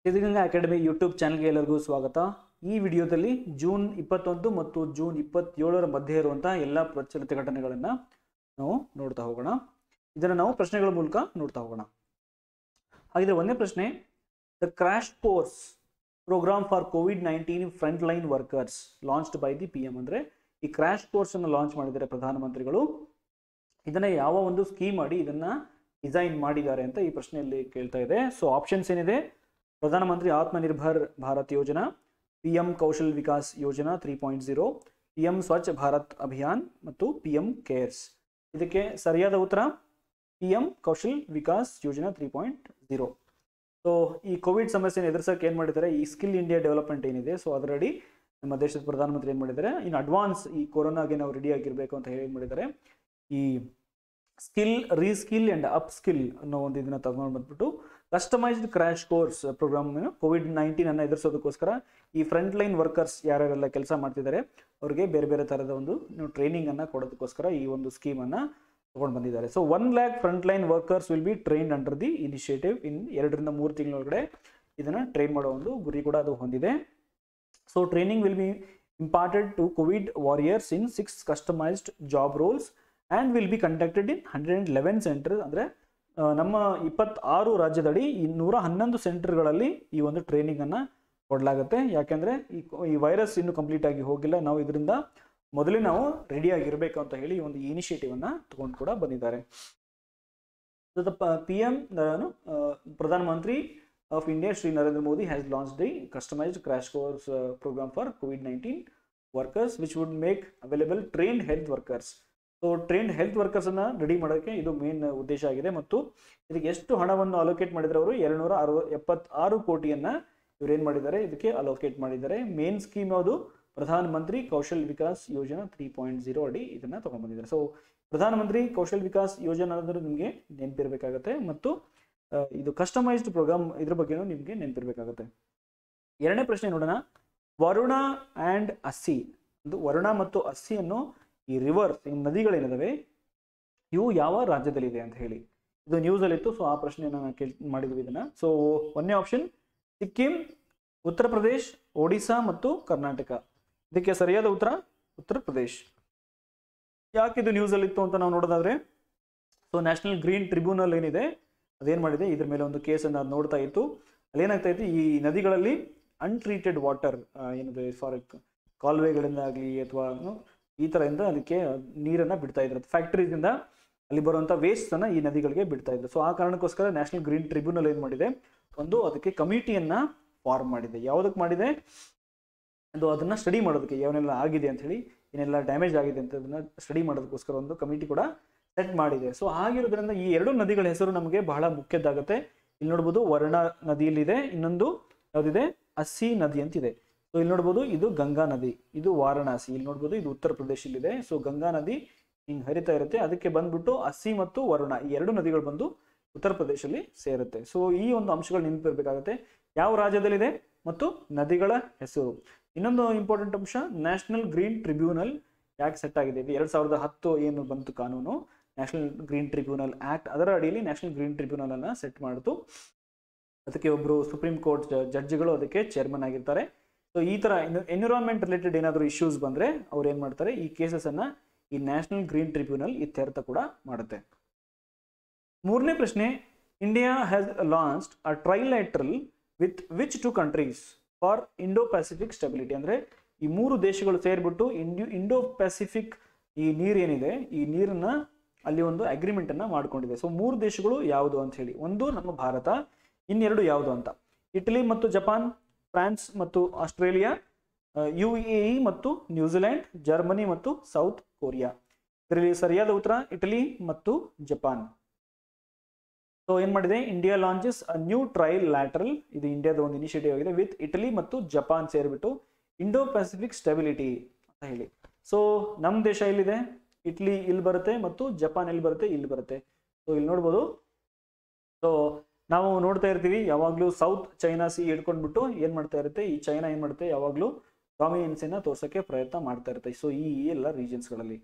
Siddaganga academy YouTube ಚಾನಲ್ಗೆ ಎಲ್ಲರಿಗೂ ಸ್ವಾಗತ ಈ ವಿಡಿಯೋದಲ್ಲಿ ಜೂನ್ ಇಪ್ಪತ್ತೊಂದು ಮತ್ತು ಜೂನ್ ಇಪ್ಪತ್ತೇಳರ ಮಧ್ಯೆ ಇರುವಂಥ ಎಲ್ಲ ಪ್ರಚಲಿತ ಘಟನೆಗಳನ್ನು ನಾವು ನೋಡ್ತಾ ಹೋಗೋಣ ಇದನ್ನು ನಾವು ಪ್ರಶ್ನೆಗಳ ಮೂಲಕ ನೋಡ್ತಾ ಹೋಗೋಣ ಹಾಗಿದ್ರೆ ಒಂದನೇ ಪ್ರಶ್ನೆ the crash course programme for Covid nineteen front line workers launched by the P M ಅಂದರೆ ಈ ಕ್ರಾಶ್ ಕೋರ್ಸನ್ನು ಲಾಂಚ್ ಮಾಡಿದ್ದಾರೆ ಪ್ರಧಾನಮಂತ್ರಿಗಳು ಇದನ್ನ ಯಾವ ಒಂದು ಸ್ಕೀಮ್ ಮಾಡಿ ಇದನ್ನ ಡಿಸೈನ್ ಮಾಡಿದ್ದಾರೆ ಅಂತ ಈ ಪ್ರಶ್ನೆಯಲ್ಲಿ ಕೇಳ್ತಾ ಇದೆ ಸೊ ಆಪ್ಷನ್ಸ್ ಏನಿದೆ ಪ್ರಧಾನಮಂತ್ರಿ ಆತ್ಮನಿರ್ಭರ್ ಭಾರತ್ ಯೋಜನಾ P M Kaushal Vikas Yojana three point zero P M Swachh Bharat Abhiyan ಮತ್ತು ಪಿ ಎಂ ಕೇರ್ಸ್ ಇದಕ್ಕೆ ಸರಿಯಾದ ಉತ್ತರ P M Kaushal Vikas Yojana three point zero so ಈ ಕೋವಿಡ್ ಸಮಸ್ಯೆನ ಎದುರಿಸೋಕೆ ಏನು ಮಾಡಿದ್ದಾರೆ ಈ ಸ್ಕಿಲ್ ಇಂಡಿಯಾ ಡೆವಲಪ್ಮೆಂಟ್ ಏನಿದೆ ಸೊ ಅದರಡಿ ನಮ್ಮ ದೇಶದ ಪ್ರಧಾನಮಂತ್ರಿ ಏನು ಮಾಡಿದ್ದಾರೆ ಇನ್ ಅಡ್ವಾನ್ಸ್ ಈ ಕೊರೋನಾಗೆ ನಾವು ರೆಡಿ ಆಗಿರಬೇಕು ಅಂತ ಹೇಳಿ ಏನು ಮಾಡಿದ್ದಾರೆ ಈ skill reskill and upskill ಅನ್ನೋ ಒಂದು ಇದನ್ನ ತಗೊಂಡು ಬಂದ್ಬಿಟ್ಟು customised crash course programme Covid nineteen ಅನ್ನ ಎದುರಿಸೋದಕ್ಕೋಸ್ಕರ ಈ ಫ್ರಂಟ್ ಲೈನ್ ವರ್ಕರ್ಸ್ ಯಾರ್ಯಾರೆಲ್ಲ ಕೆಲಸ ಮಾಡ್ತಿದ್ದಾರೆ ಅವರಿಗೆ ಬೇರೆ ಬೇರೆ ಥರದ ಒಂದು ಟ್ರೈನಿಂಗ್ ಅನ್ನ ಕೊಡೋದಕ್ಕೋಸ್ಕರ ಈ ಒಂದು ಸ್ಕೀಮ್ ಅನ್ನ ತಗೊಂಡು ಬಂದಿದ್ದಾರೆ so one lakh front line workers will be trained under the initiative in ಎರಡರಿಂದ ಮೂರು ತಿಂಗಳೊಳಗಡೆ ಇದನ್ನ ಟ್ರೈನ್ ಮಾಡೋ ಒಂದು ಗುರಿ ಕೂಡ ಅದು ಹೊಂದಿದೆ so training will be imparted to Covid warriors in six customised job roles and will be conducted in hundred and eleven centre ಅಂದರೆ ನಮ್ಮ ಇಪ್ಪತ್ತಾರು ರಾಜ್ಯದಡಿ ಈ ನೂರ ಹನ್ನೊಂದು ಸೆಂಟರ್ಗಳಲ್ಲಿ ಈ ಒಂದು ಟ್ರೈನಿಂಗನ್ನು ಕೊಡಲಾಗುತ್ತೆ ಯಾಕೆಂದರೆ ಈ ಈ ವೈರಸ್ ಇನ್ನೂ ಕಂಪ್ಲೀಟ್ ಆಗಿ ಹೋಗಿಲ್ಲ ನಾವು ಇದರಿಂದ ಮೊದಲೇ ನಾವು ರೆಡಿ ಆಗಿರಬೇಕು ಅಂತ ಹೇಳಿ ಈ ಒಂದು ಇನಿಷಿಯೇಟಿವ್ ಅನ್ನ ತಗೊಂಡು ಕೂಡ ಬಂದಿದ್ದಾರೆ ಪಿ ಎಂ ಪ್ರಧಾನಮಂತ್ರಿ of India Shri Narendra Modi has launch the customised crash course programme for Covid nineteen workers which would make available trained health workers so trained health workers ಅನ್ನ ರೆಡಿ ಮಾಡೋಕ್ಕೆ ಇದು ಮೇನ್ ಉದ್ದೇಶ ಆಗಿದೆ ಮತ್ತು ಇದಕ್ಕೆ ಎಷ್ಟು ಹಣವನ್ನು ಅಲೋಕೇಟ್ ಮಾಡಿದ್ರೆ ಅವರು ಎರಡ್ನೂರ ಅರವ ಎಪ್ಪತ್ತಾರು ಕೋಟಿಯನ್ನ ಇವ್ರು ಏನು ಮಾಡಿದ್ದಾರೆ ಇದಕ್ಕೆ ಅಲೋಕೇಟ್ ಮಾಡಿದ್ದಾರೆ ಮೇನ್ ಸ್ಕೀಮ್ ಯಾವುದು ಪ್ರಧಾನ ಮಂತ್ರಿ Kaushal Vikas Yojana three point zero ಅಡಿ ಇದನ್ನ ತಗೊಂಡ್ಬಂದಿದ್ದಾರೆ ಸೊ ಪ್ರಧಾನಮಂತ್ರಿ ಕೌಶಲ್ ವಿಕಾಸ್ ಯೋಜನಾ ಅಂದ್ರೆ ನಿಮಗೆ ನೆನಪಿರಬೇಕಾಗತ್ತೆ ಮತ್ತು ಇದು ಕಸ್ಟಮೈಸ್ಡ್ ಪ್ರೋಗ್ರಾಮ್ ಇದ್ರ ಬಗ್ಗೆನೂ ನಿಮಗೆ ನೆನಪಿರಬೇಕಾಗತ್ತೆ ಎರಡನೇ ಪ್ರಶ್ನೆ ನೋಡೋಣ ವರುಣ ಆ್ಯಂಡ್ ಅಸ್ಸಿ ಒಂದು ವರುಣ ಮತ್ತು ಅಸ್ಸಿ ಅನ್ನೋ ಈ ರಿವರ್ಸ್ ಈ ನದಿಗಳೇನಿದಾವೆ ಇವು ಯಾವ ರಾಜ್ಯದಲ್ಲಿದೆ ಅಂತ ಹೇಳಿ ಇದು ನ್ಯೂಸಲ್ಲಿತ್ತು ಸೊ ಆ ಪ್ರಶ್ನೆಯನ್ನು ನಾನು ಕೇಳಿ ಮಾಡಿದ್ವಿ ಇದನ್ನ ಸೊ ಒಂದನೇ ಆಪ್ಷನ್ ಸಿಕ್ಕಿಂ ಉತ್ತರ ಪ್ರದೇಶ್ ಒಡಿಶಾ ಮತ್ತು ಕರ್ನಾಟಕ ಇದಕ್ಕೆ ಸರಿಯಾದ ಉತ್ತರ ಉತ್ತರ ಪ್ರದೇಶ್ ಯಾಕೆ ಇದು ನ್ಯೂಸಲ್ಲಿತ್ತು ಅಂತ ನಾವು ನೋಡೋದಾದ್ರೆ ಸೊ ನ್ಯಾಷನಲ್ ಗ್ರೀನ್ ಟ್ರಿಬ್ಯುನಲ್ ಏನಿದೆ ಅದೇನು ಮಾಡಿದೆ ಇದ್ರ ಮೇಲೆ ಒಂದು ಕೇಸನ್ನು ಅದು ನೋಡ್ತಾ ಇತ್ತು ಅಲ್ಲೇನಾಗ್ತಾ ಇತ್ತು ಈ ನದಿಗಳಲ್ಲಿ ಅನ್ಟ್ರೀಟೆಡ್ ವಾಟರ್ ಏನಿದೆ ಫಾರ್ ಕಾಲುವೆಗಳಿಂದ ಆಗಲಿ ಅಥವಾ ಈ ಥರದಿಂದ ಅದಕ್ಕೆ ನೀರನ್ನು ಬಿಡ್ತಾ ಇದ್ರು ಫ್ಯಾಕ್ಟ್ರೀಸಿಂದ ಅಲ್ಲಿ ಬರುವಂಥ ವೇಸ್ಟನ್ನು ಈ ನದಿಗಳಿಗೆ ಬಿಡ್ತಾ ಇದ್ರು ಸೊ ಆ ಕಾರಣಕ್ಕೋಸ್ಕರ ನ್ಯಾಷನಲ್ ಗ್ರೀನ್ ಟ್ರಿಬ್ಯುನಲ್ ಏನು ಮಾಡಿದೆ ಒಂದು ಅದಕ್ಕೆ ಕಮಿಟಿಯನ್ನು ಫಾರ್ಮ್ ಮಾಡಿದೆ ಯಾವುದಕ್ಕೆ ಮಾಡಿದೆ ಅದು ಅದನ್ನು ಸ್ಟಡಿ ಮಾಡೋದಕ್ಕೆ ಯಾವನೆಲ್ಲ ಆಗಿದೆ ಅಂತ ಹೇಳಿ ಏನೆಲ್ಲ ಡ್ಯಾಮೇಜ್ ಆಗಿದೆ ಅಂತ ಅದನ್ನ ಸ್ಟಡಿ ಮಾಡೋದಕ್ಕೋಸ್ಕರ ಒಂದು ಕಮಿಟಿ ಕೂಡ ಸೆಟ್ ಮಾಡಿದೆ ಸೊ ಹಾಗಿರೋದ್ರಿಂದ ಈ ಎರಡು ನದಿಗಳ ಹೆಸರು ನಮಗೆ ಬಹಳ ಮುಖ್ಯದ್ದಾಗುತ್ತೆ ಇಲ್ಲಿ ನೋಡ್ಬೋದು ವರ್ಣ ನದಿಯಲ್ಲಿದೆ ಇನ್ನೊಂದು ಯಾವುದಿದೆ ಅಸ್ಸಿ ನದಿ ಅಂತಿದೆ ಸೊ ಇಲ್ಲಿ ನೋಡ್ಬೋದು ಇದು ಗಂಗಾ ನದಿ ಇದು ವಾರಣಾಸಿ ಇಲ್ಲಿ ನೋಡ್ಬೋದು ಇದು ಉತ್ತರ ಪ್ರದೇಶದಲ್ಲಿದೆ ಸೊ ಗಂಗಾ ನದಿ ಹಿಂಗೆ ಹರಿತಾ ಇರುತ್ತೆ ಅದಕ್ಕೆ ಬಂದ್ಬಿಟ್ಟು ಅಸ್ಸಿ ಮತ್ತು ವರುಣ ಈ ಎರಡು ನದಿಗಳು ಬಂದು ಉತ್ತರ ಪ್ರದೇಶದಲ್ಲಿ ಸೇರುತ್ತೆ ಸೊ ಈ ಒಂದು ಅಂಶಗಳು ನೆನಪಿರ್ಬೇಕಾಗುತ್ತೆ ಯಾವ ರಾಜ್ಯದಲ್ಲಿದೆ ಮತ್ತು ನದಿಗಳ ಹೆಸರು ಇನ್ನೊಂದು ಇಂಪಾರ್ಟೆಂಟ್ ಅಂಶ ನ್ಯಾಷನಲ್ ಗ್ರೀನ್ ಟ್ರಿಬ್ಯುನಲ್ ಯಾಕೆ ಸೆಟ್ ಆಗಿದೆ ಎರಡ್ ಸಾವಿರದ ಹತ್ತು ಏನು ಬಂತು ಕಾನೂನು ನ್ಯಾಷನಲ್ ಗ್ರೀನ್ ಟ್ರಿಬ್ಯುನಲ್ ಆಕ್ಟ್ ಅದರ ಅಡಿಯಲ್ಲಿ ನ್ಯಾಷನಲ್ ಗ್ರೀನ್ ಟ್ರಿಬ್ಯುನಲ್ ಅನ್ನ ಸೆಟ್ ಮಾಡಿತು ಅದಕ್ಕೆ ಒಬ್ಬರು ಸುಪ್ರೀಂ ಕೋರ್ಟ್ ಜಡ್ಜಿಗಳು ಅದಕ್ಕೆ ಚೇರ್ಮನ್ ಆಗಿರ್ತಾರೆ ಸೊ ಈ ಥರ ಎನ್ವಿರಾನ್ಮೆಂಟ್ ರಿಲೇಟೆಡ್ ಏನಾದರೂ ಇಶ್ಯೂಸ್ ಬಂದರೆ ಅವ್ರು ಏನು ಮಾಡ್ತಾರೆ ಈ ಕೇಸಸನ್ನು ಈ ನ್ಯಾಷನಲ್ ಗ್ರೀನ್ ಟ್ರಿಬ್ಯುನಲ್ ಇತ್ಯರ್ಥ ಕೂಡ ಮಾಡುತ್ತೆ ಮೂರನೇ ಪ್ರಶ್ನೆ India has launched a trilateral with which two countries for Indo Pacific stability ಅಂದರೆ ಈ ಮೂರು ದೇಶಗಳು ಸೇರಿಬಿಟ್ಟು ಇಂಡ್ಯೂ ಇಂಡೋ ಪ್ಯಾಸಿಫಿಕ್ ಈ ನೀರು ಏನಿದೆ ಈ ನೀರನ್ನ ಅಲ್ಲಿ ಒಂದು ಅಗ್ರಿಮೆಂಟನ್ನು ಮಾಡ್ಕೊಂಡಿದೆ ಸೊ ಮೂರು ದೇಶಗಳು ಯಾವುದು ಅಂತ ಹೇಳಿ ಒಂದು ನಮ್ಮ ಭಾರತ ಇನ್ನೆರಡು ಯಾವುದು ಅಂತ ಇಟಲಿ ಮತ್ತು ಜಪಾನ್ ಫ್ರಾನ್ಸ್ ಮತ್ತು ಆಸ್ಟ್ರೇಲಿಯಾ ಯು ಎ ಇ ಮತ್ತು ನ್ಯೂಜಿಲೆಂಡ್ ಜರ್ಮನಿ ಮತ್ತು ಸೌತ್ ಕೊರಿಯಾ ಇದರಲ್ಲಿ ಸರಿಯಾದ ಉತ್ತರ ಇಟಲಿ ಮತ್ತು ಜಪಾನ್ ಸೊ ಏನ್ ಮಾಡಿದೆ India launches a new trail lateral ಇದು ಇಂಡಿಯಾದ ಒಂದು ಇನಿಷಿಯೇಟಿವ್ ಆಗಿದೆ ವಿತ್ ಇಟಲಿ ಮತ್ತು ಜಪಾನ್ ಸೇರಿಬಿಟ್ಟು ಇಂಡೋ ಪೆಸಿಫಿಕ್ ಸ್ಟೆಬಿಲಿಟಿ ಅಂತ ಹೇಳಿ ಸೊ ನಮ್ಮ ದೇಶ ಎಲ್ಲಿದೆ ಇಟ್ಲಿ ಇಲ್ಲಿ ಬರುತ್ತೆ ಮತ್ತು ಜಪಾನ್ ಎಲ್ಲಿ ಬರುತ್ತೆ ಇಲ್ಲಿ ಬರುತ್ತೆ ಸೊ ಇಲ್ಲಿ ನೋಡ್ಬೋದು ಸೊ ನಾವು ನೋಡ್ತಾ ಇರ್ತೀವಿ ಯಾವಾಗಲೂ ಸೌತ್ ಚೈನಾ ಸಿ ಹಿಡ್ಕೊಂಡ್ಬಿಟ್ಟು ಏನು ಮಾಡ್ತಾ ಇರುತ್ತೆ ಈ ಚೈನಾ ಏನು ಮಾಡುತ್ತೆ ಯಾವಾಗಲೂ ಡಾಮಿನೆನ್ಸಿನ ತೋರ್ಸೋಕ್ಕೆ ಪ್ರಯತ್ನ ಮಾಡ್ತಾ ಇರುತ್ತೆ ಸೊ ಈ ಎಲ್ಲ ರೀಜನ್ಸ್ಗಳಲ್ಲಿ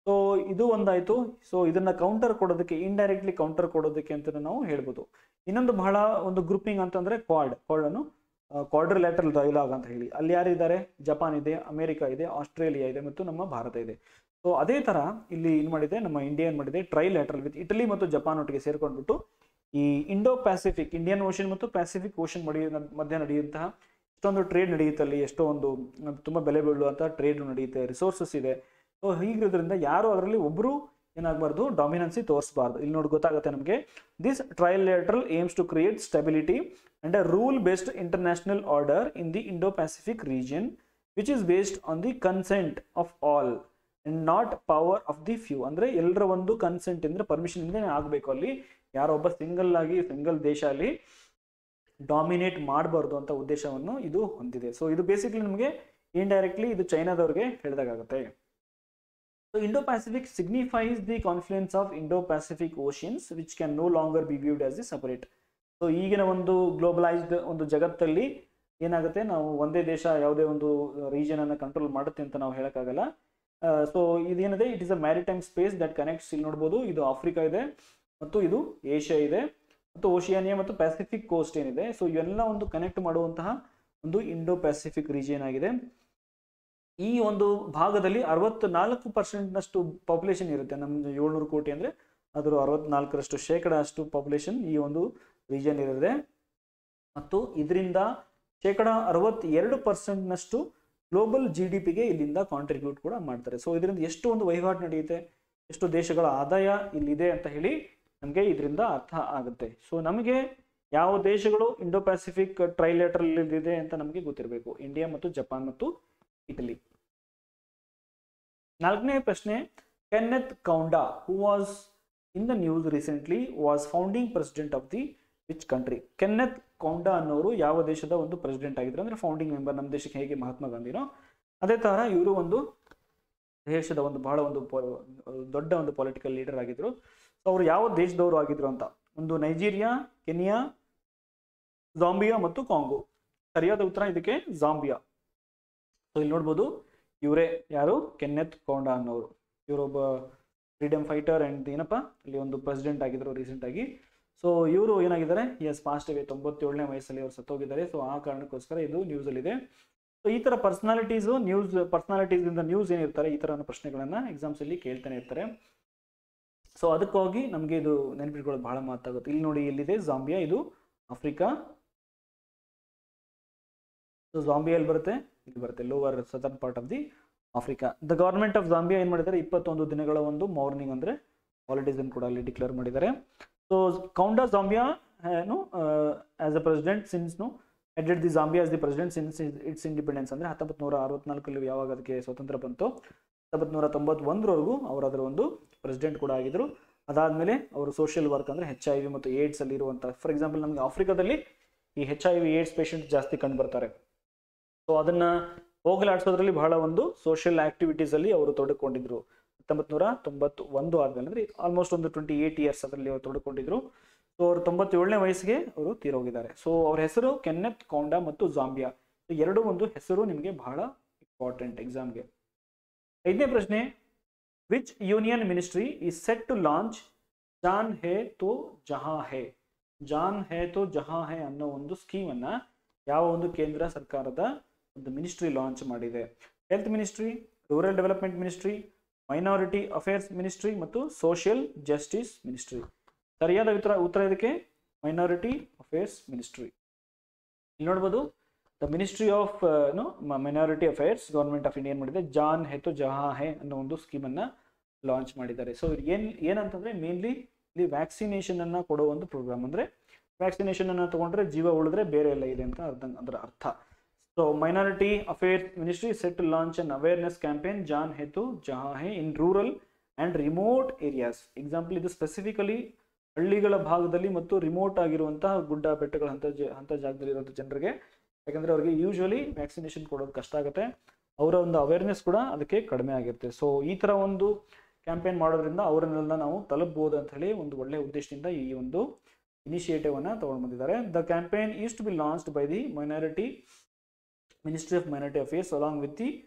ಸೊ ಇದು ಒಂದಾಯ್ತು ಸೊ ಇದನ್ನ ಕೌಂಟರ್ ಕೊಡೋದಕ್ಕೆ ಇಂಡೈರೆಕ್ಟ್ಲಿ ಕೌಂಟರ್ ಕೊಡೋದಕ್ಕೆ ಅಂತ ನಾವು ಹೇಳ್ಬೋದು ಇನ್ನೊಂದು ಬಹಳ ಒಂದು ಗ್ರೂಪಿಂಗ್ ಅಂತಂದ್ರೆ ಕ್ವಾಡ್ ಕ್ವಾಡ್ ಅನ್ನು ಕ್ವಾರ್ಡರ್ ಲ್ಯಾಟ್ರಲ್ ಡೈಲಾಗ್ ಅಂತ ಹೇಳಿ ಅಲ್ಲಿ ಯಾರಿದ್ದಾರೆ ಜಪಾನ್ ಇದೆ ಅಮೆರಿಕ ಇದೆ ಆಸ್ಟ್ರೇಲಿಯಾ ಇದೆ ಮತ್ತು ನಮ್ಮ ಭಾರತ ಇದೆ ಸೊ ಅದೇ ತರ ಇಲ್ಲಿ ಏನು ಮಾಡಿದೆ ನಮ್ಮ ಇಂಡಿಯಾ ಏನ್ ಮಾಡಿದೆ ಟ್ರೈ ಲ್ಯಾಟ್ರಲ್ ವಿತ್ ಇಟಲಿ ಮತ್ತು ಜಪಾನ್ ಒಟ್ಟಿಗೆ ಸೇರ್ಕೊಂಡ್ಬಿಟ್ಟು ಈ ಇಂಡೋ ಪ್ಯಾಸಿಫಿಕ್ ಇಂಡಿಯನ್ ಓಷನ್ ಮತ್ತು ಪ್ಯಾಸಿಫಿಕ್ ಓಷನ್ ಮಡಿ ಮಧ್ಯೆ ನಡೆಯುವಂತಹ ಇಷ್ಟೊಂದು ಟ್ರೇಡ್ ನಡೆಯುತ್ತೆ ಅಲ್ಲಿ ಎಷ್ಟೋ ಒಂದು ಅಹ್, ತುಂಬಾ ಬೆಲೆ ಬೀಳುವಂತಹ ಟ್ರೇಡ್ ನಡೆಯುತ್ತೆ ರಿಸೋರ್ಸಸ್ ಇದೆ ಸೊ ಹೀಗಿರೋದ್ರಿಂದ ಯಾರು ಅದರಲ್ಲಿ ಒಬ್ರು ಏನಾಗಬಾರ್ದು ಡಾಮಿನೆನ್ಸಿ ತೋರಿಸಬಾರ್ದು ಇಲ್ಲಿ ನೋಡಿ ಗೊತ್ತಾಗುತ್ತೆ ನಮಗೆ this trilateral aims to create stability and a rule based international order in the Indo Pacific region which is based on the consent of all and not power of the few ಅಂದ್ರೆ ಎಲ್ಲರ ಒಂದು consent ಅಂದ್ರೆ permission ಇಂದ ಆಗಬೇಕು ಅಲ್ಲಿ ಯಾರೊಬ್ಬ single ಆಗಿ single ದೇಶ ಅಲ್ಲಿ ಡಾಮಿನೇಟ್ ಮಾಡಬಾರ್ದು ಅಂತ ಉದ್ದೇಶವನ್ನು ಇದು ಹೊಂದಿದೆ ಸೊ ಇದು ಬೇಸಿಕ್ಲಿ ನಮಗೆ ಇಂಡೈರೆಕ್ಟ್ಲಿ ಇದು ಚೈನಾದವ್ರಿಗೆ ಹೇಳಿದಾಗುತ್ತೆ so Indo Pacific signifies the confluence of Indo Pacific oceans which can no longer be viewed as the separate so ಈಗಿನ ಒಂದು ಗ್ಲೋಬಲೈಸ್ಡ್ ಒಂದು ಜಗತ್ತಲ್ಲಿ ಏನಾಗುತ್ತೆ ನಾವು ಒಂದೇ ದೇಶ ಯಾವುದೇ ಒಂದು ರೀಜನ್ ಅನ್ನು ಕಂಟ್ರೋಲ್ ಮಾಡುತ್ತೆ ಅಂತ ನಾವು ಹೇಳಕ್ಕಾಗಲ್ಲ ಸೊ ಇದೇನಿದೆ it is a maritime space that connects ಇಲ್ಲಿ ನೋಡ್ಬೋದು ಇದು ಆಫ್ರಿಕಾ ಇದೆ ಮತ್ತು ಇದು ಏಷ್ಯಾ ಇದೆ ಮತ್ತು ಓಷಿಯಾನಿಯಾ ಮತ್ತು ಪ್ಯಾಸಿಫಿಕ್ ಕೋಸ್ಟ್ ಏನಿದೆ ಸೊ ಇವೆಲ್ಲ ಒಂದು ಕನೆಕ್ಟ್ ಮಾಡುವಂತಹ ಒಂದು ಇಂಡೋ ಪ್ಯಾಸಿಫಿಕ್ ರೀಜಿಯನ್ ಆಗಿದೆ ಈ ಒಂದು ಭಾಗದಲ್ಲಿ ಅರವತ್ನಾಲ್ಕು ಪರ್ಸೆಂಟ್ನಷ್ಟು ಪಾಪ್ಯುಲೇಷನ್ ಇರುತ್ತೆ ನಮ್ದು ಏಳ್ನೂರು ಕೋಟಿ ಅಂದರೆ ಅದರ ಅರವತ್ನಾಲ್ಕರಷ್ಟು ಶೇಕಡ ಅಷ್ಟು ಪಾಪ್ಯುಲೇಷನ್ ಈ ಒಂದು ರೀಜನ್ ಇರುತ್ತೆ ಮತ್ತು ಇದರಿಂದ ಶೇಕಡ ಅರವತ್ತೆರಡು ಪರ್ಸೆಂಟ್ನಷ್ಟು ಗ್ಲೋಬಲ್ ಜಿ ಡಿ ಪಿಗೆ ಇಲ್ಲಿಂದ ಕಾಂಟ್ರಿಬ್ಯೂಟ್ ಕೂಡ ಮಾಡ್ತಾರೆ ಸೊ ಇದರಿಂದ ಎಷ್ಟು ಒಂದು ವಹಿವಾಟು ನಡೆಯುತ್ತೆ ಎಷ್ಟು ದೇಶಗಳ ಆದಾಯ ಇಲ್ಲಿದೆ ಅಂತ ಹೇಳಿ ನಮಗೆ ಇದರಿಂದ ಅರ್ಥ ಆಗುತ್ತೆ ಸೊ ನಮಗೆ ಯಾವ ದೇಶಗಳು ಇಂಡೋ ಪ್ಯಾಸಿಫಿಕ್ ಟ್ರೈಲೇಟರ್ ಇದೆ ಅಂತ ನಮಗೆ ಗೊತ್ತಿರಬೇಕು ಇಂಡಿಯಾ ಮತ್ತು ಜಪಾನ್ ಮತ್ತು ಇಟಲಿ ನಾಲ್ಕನೇ ಪ್ರಶ್ನೆ Kenneth Kaunda who was in the news recently was founding president of the which country Kenneth Kaunda ಅನ್ನೋರು ಯಾವ ದೇಶದ ಒಂದು ಪ್ರೆಸಿಡೆಂಟ್ ಆಗಿದ್ರು ಅಂದ್ರೆ ಫೌಂಡಿಂಗ್ ಮೆಂಬರ್ ನಮ್ಮ ದೇಶಕ್ಕೆ ಹೇಗೆ ಮಹಾತ್ಮ ಗಾಂಧಿನೋ ಅದೇ ತರ ಇವರು ಒಂದು ದೇಶದ ಒಂದು ಬಹಳ ಒಂದು ಪೊ- ದೊಡ್ಡ ಒಂದು ಪೊಲಿಟಿಕಲ್ ಲೀಡರ್ ಆಗಿದ್ರು ಸೊ ಅವರು ಯಾವ ದೇಶದವರು ಆಗಿದ್ರು ಅಂತ ಒಂದು ನೈಜೀರಿಯಾ ಕೆನಿಯಾ ಜಾಂಬಿಯಾ ಮತ್ತು ಕಾಂಗೋ ಸರಿಯಾದ ಉತ್ತರ ಇದಕ್ಕೆ ಜಾಂಬಿಯಾ ಸೊ ಇಲ್ಲಿ ನೋಡ್ಬೋದು ಇವರೇ ಯಾರು ಕೆನ್ನೆತ್ ಕೌಂಡಾ ಅನ್ನೋರು ಇವರೊಬ್ಬ ಫ್ರೀಡಮ್ ಫೈಟರ್ ಅಂಡ್ ಏನಪ್ಪ ಇಲ್ಲಿ ಒಂದು ಪ್ರೆಸಿಡೆಂಟ್ ಆಗಿದ್ರು ರೀಸೆಂಟ್ ಆಗಿ ಸೊ ಇವರು ಏನಾಗಿದ್ದಾರೆ ಎಸ್ ಪಾಸ್ಟ್ ಅವೇ ತೊಂಬತ್ತೇಳನೇ ವಯಸ್ಸಲ್ಲಿ ಅವರು ಸತ್ತೋಗಿದ್ದಾರೆ ಸೊ ಆ ಕಾರಣಕ್ಕೋಸ್ಕರ ಇದು ನ್ಯೂಸ್ ಅಲ್ಲಿ ಇದೆ ಸೊ ಈ ತರ ಪರ್ಸನಾಲಿಟೀಸು ನ್ಯೂಸ್ ಪರ್ಸನಾಲಿಟೀಸ್ ಇಂದ ನ್ಯೂಸ್ ಏನಿರ್ತಾರೆ ಈ ತರ ಪ್ರಶ್ನೆಗಳನ್ನ ಎಕ್ಸಾಮ್ಸ್ ಅಲ್ಲಿ ಕೇಳ್ತಾನೆ ಇರ್ತಾರೆ ಸೊ ಅದಕ್ಕಾಗಿ ನಮಗೆ ಇದು ನೆನಪಿಟ್ಕೊಳ್ಳೋದು ಬಹಳ ಮಾತಾಗುತ್ತೆ ಇಲ್ಲಿ ನೋಡಿ ಎಲ್ಲಿದೆ ಜಾಂಬಿಯಾ ಇದು ಆಫ್ರಿಕಾ ಸೊ ಜಾಂಬಿಯಾ ಎಲ್ಲಿ ಬರುತ್ತೆ ಇಲ್ಲಿ ಬರುತ್ತೆ lower southern part of the Africa the government of Zambia ಏನು ಮಾಡಿದ್ದಾರೆ ಇಪ್ಪತ್ತೊಂದು ದಿನಗಳ ಒಂದು ಮಾರ್ನಿಂಗ್ ಅಂದರೆ ಹಾಲಿಡೇಸ್ ಕೂಡ ಅಲ್ಲಿ ಡಿಕ್ಲೇರ್ ಮಾಡಿದ್ದಾರೆ ಸೊ ಕೌಂಡಾ ಜಾಂಬಿಯಾ ಏನು ಆಸ್ ಅ ಪ್ರೆಸಿಡೆಂಟ್ ಸಿನ್ಸ್ ನು headed the Zambia as the president since its independence ಅಂದರೆ ಹತ್ತೊಂಬತ್ತು ನೂರ ಅರವತ್ನಾಲ್ಕಲ್ಲಿ ಯಾವಾಗ ಅದಕ್ಕೆ ಸ್ವತಂತ್ರ ಬಂತು ಹತ್ತೊಂಬತ್ತು ನೂರ ತೊಂಬತ್ತೊಂದರವರೆಗೂ ಅವರು ಅದರ ಒಂದು ಪ್ರೆಸಿಡೆಂಟ್ ಕೂಡ ಆಗಿದ್ರು ಅದಾದಮೇಲೆ ಅವರು ಸೋಷಿಯಲ್ ವರ್ಕ್ ಅಂದರೆ ಹೆಚ್ ಐ ವಿ ಮತ್ತು ಏಡ್ಸ್ ಅಲ್ಲಿ ಇರುವಂಥ ಫಾರ್ ಎಕ್ಸಾಂಪಲ್ ನಮಗೆ ಆಫ್ರಿಕಾದಲ್ಲಿ ಈ H I V AIDS patient ಜಾಸ್ತಿ ಕಂಡು ಬರ್ತಾರೆ ಸೊ ಅದನ್ನ ಹೋಗಲಾಡಿಸೋದ್ರಲ್ಲಿ ಬಹಳ ಒಂದು ಸೋಷಿಯಲ್ ಆಕ್ಟಿವಿಟೀಸ್ ಅಲ್ಲಿ ಅವರು ತೊಡಕೊಂಡಿದ್ರು ಹತ್ತೊಂಬತ್ತು ನೂರ ತೊಂಬತ್ತು ಒಂದು ಆದ್ಮೇಲೆ ಅಂದ್ರೆ ಆಲ್ಮೋಸ್ಟ್ ಒಂದು ಟ್ವೆಂಟಿ ಏಟ್ ಇಯರ್ಸ್ ಅದರಲ್ಲಿ ಅವರು ತೊಡಕೊಂಡಿದ್ರು ಸೊ ಅವರು ತೊಂಬತ್ತೇಳನೇ ವಯಸ್ಸಿಗೆ ಅವರು ತೀರೋಗಿದ್ದಾರೆ ಸೊ ಅವ್ರ ಹೆಸರು ಕೆನ್ನೆತ್ ಕೌಂಡಾ ಮತ್ತು ಜಾಂಬಿಯಾ ಸೊ ಎರಡೂ ಒಂದು ಹೆಸರು ನಿಮಗೆ ಬಹಳ ಇಂಪಾರ್ಟೆಂಟ್ ಎಕ್ಸಾಮ್ಗೆ ಐದನೇ ಪ್ರಶ್ನೆ which union ministry is set to launch Jaan Hai To Jahan hey John Hai To Jahan ಹೇ ಅನ್ನೋ ಒಂದು ಸ್ಕೀಮನ್ನ ಯಾವ ಒಂದು ಕೇಂದ್ರ ಸರ್ಕಾರದ ಒಂದು ಮಿನಿಸ್ಟ್ರಿ ಲಾಂಚ್ ಮಾಡಿದೆ health ministry rural development ministry minority affairs ministry ಮತ್ತು ಸೋಷಿಯಲ್ ಜಸ್ಟಿಸ್ ಮಿನಿಸ್ಟ್ರಿ ಸರಿಯಾದ ಉತ್ತರ ಉತ್ತರ ಇದಕ್ಕೆ ಮೈನಾರಿಟಿ ಅಫೇರ್ಸ್ ಮಿನಿಸ್ಟ್ರಿ ಇಲ್ಲಿ ನೋಡ್ಬೋದು the ministry of no minority affairs government of India ಮಾಡಿದೆ ಜಾನ್ ಹೆತು ಜಹಾ ಹೆ ಅನ್ನೋ ಒಂದು ಸ್ಕೀಮನ್ನು ಲಾಂಚ್ ಮಾಡಿದ್ದಾರೆ ಸೊ ಏನ್ ಏನಂತಂದ್ರೆ ಮೇನ್ಲಿ ಇಲ್ಲಿ ವ್ಯಾಕ್ಸಿನೇಷನ್ ಅನ್ನ ಕೊಡೋ ಒಂದು ಪ್ರೋಗ್ರಾಮ್ ಅಂದ್ರೆ ವ್ಯಾಕ್ಸಿನೇಷನ್ ಅನ್ನ ತಗೊಂಡ್ರೆ ಜೀವ ಉಳಿದ್ರೆ ಬೇರೆ ಎಲ್ಲ ಇದೆ ಅಂತ ಅರ್ಥ ಅದರ ಅರ್ಥ so minority affairs ministry set to launch an awareness campaign Jaan Hai To Jahan Hai in rural and remote areas example ಇದು ಸ್ಪೆಸಿಫಿಕಲಿ ಹಳ್ಳಿಗಳ ಭಾಗದಲ್ಲಿ ಮತ್ತು ರಿಮೋಟ್ ಆಗಿರುವಂತಹ ಗುಡ್ಡ ಬೆಟ್ಟಗಳ ಅಂತ ಅಂತ ಜಾಗದಲ್ಲಿ ಇರುವಂಥ ಜನರಿಗೆ ಯಾಕಂದ್ರೆ ಅವ್ರಿಗೆ ಯೂಶುವಲಿ ವ್ಯಾಕ್ಸಿನೇಷನ್ ಕೊಡೋದು ಕಷ್ಟ ಆಗುತ್ತೆ ಅವರ ಒಂದು ಅವೇರ್ನೆಸ್ ಕೂಡ ಅದಕ್ಕೆ ಕಡಿಮೆ ಆಗಿರುತ್ತೆ ಸೊ ಈ ತರ ಒಂದು ಕ್ಯಾಂಪೇನ್ ಮಾಡೋದ್ರಿಂದ ಅವರನ್ನೆಲ್ಲ ನಾವು ತಲುಪಬಹುದು ಅಂತ ಹೇಳಿ ಒಂದು ಒಳ್ಳೆ ಉದ್ದೇಶದಿಂದ ಈ ಒಂದು ಇನಿಷಿಯೇಟಿವ್ ಅನ್ನ ತಗೊಂಡು ಬಂದಿದ್ದಾರೆ the campaign is to be launched by the minority ministry of minority affairs along with the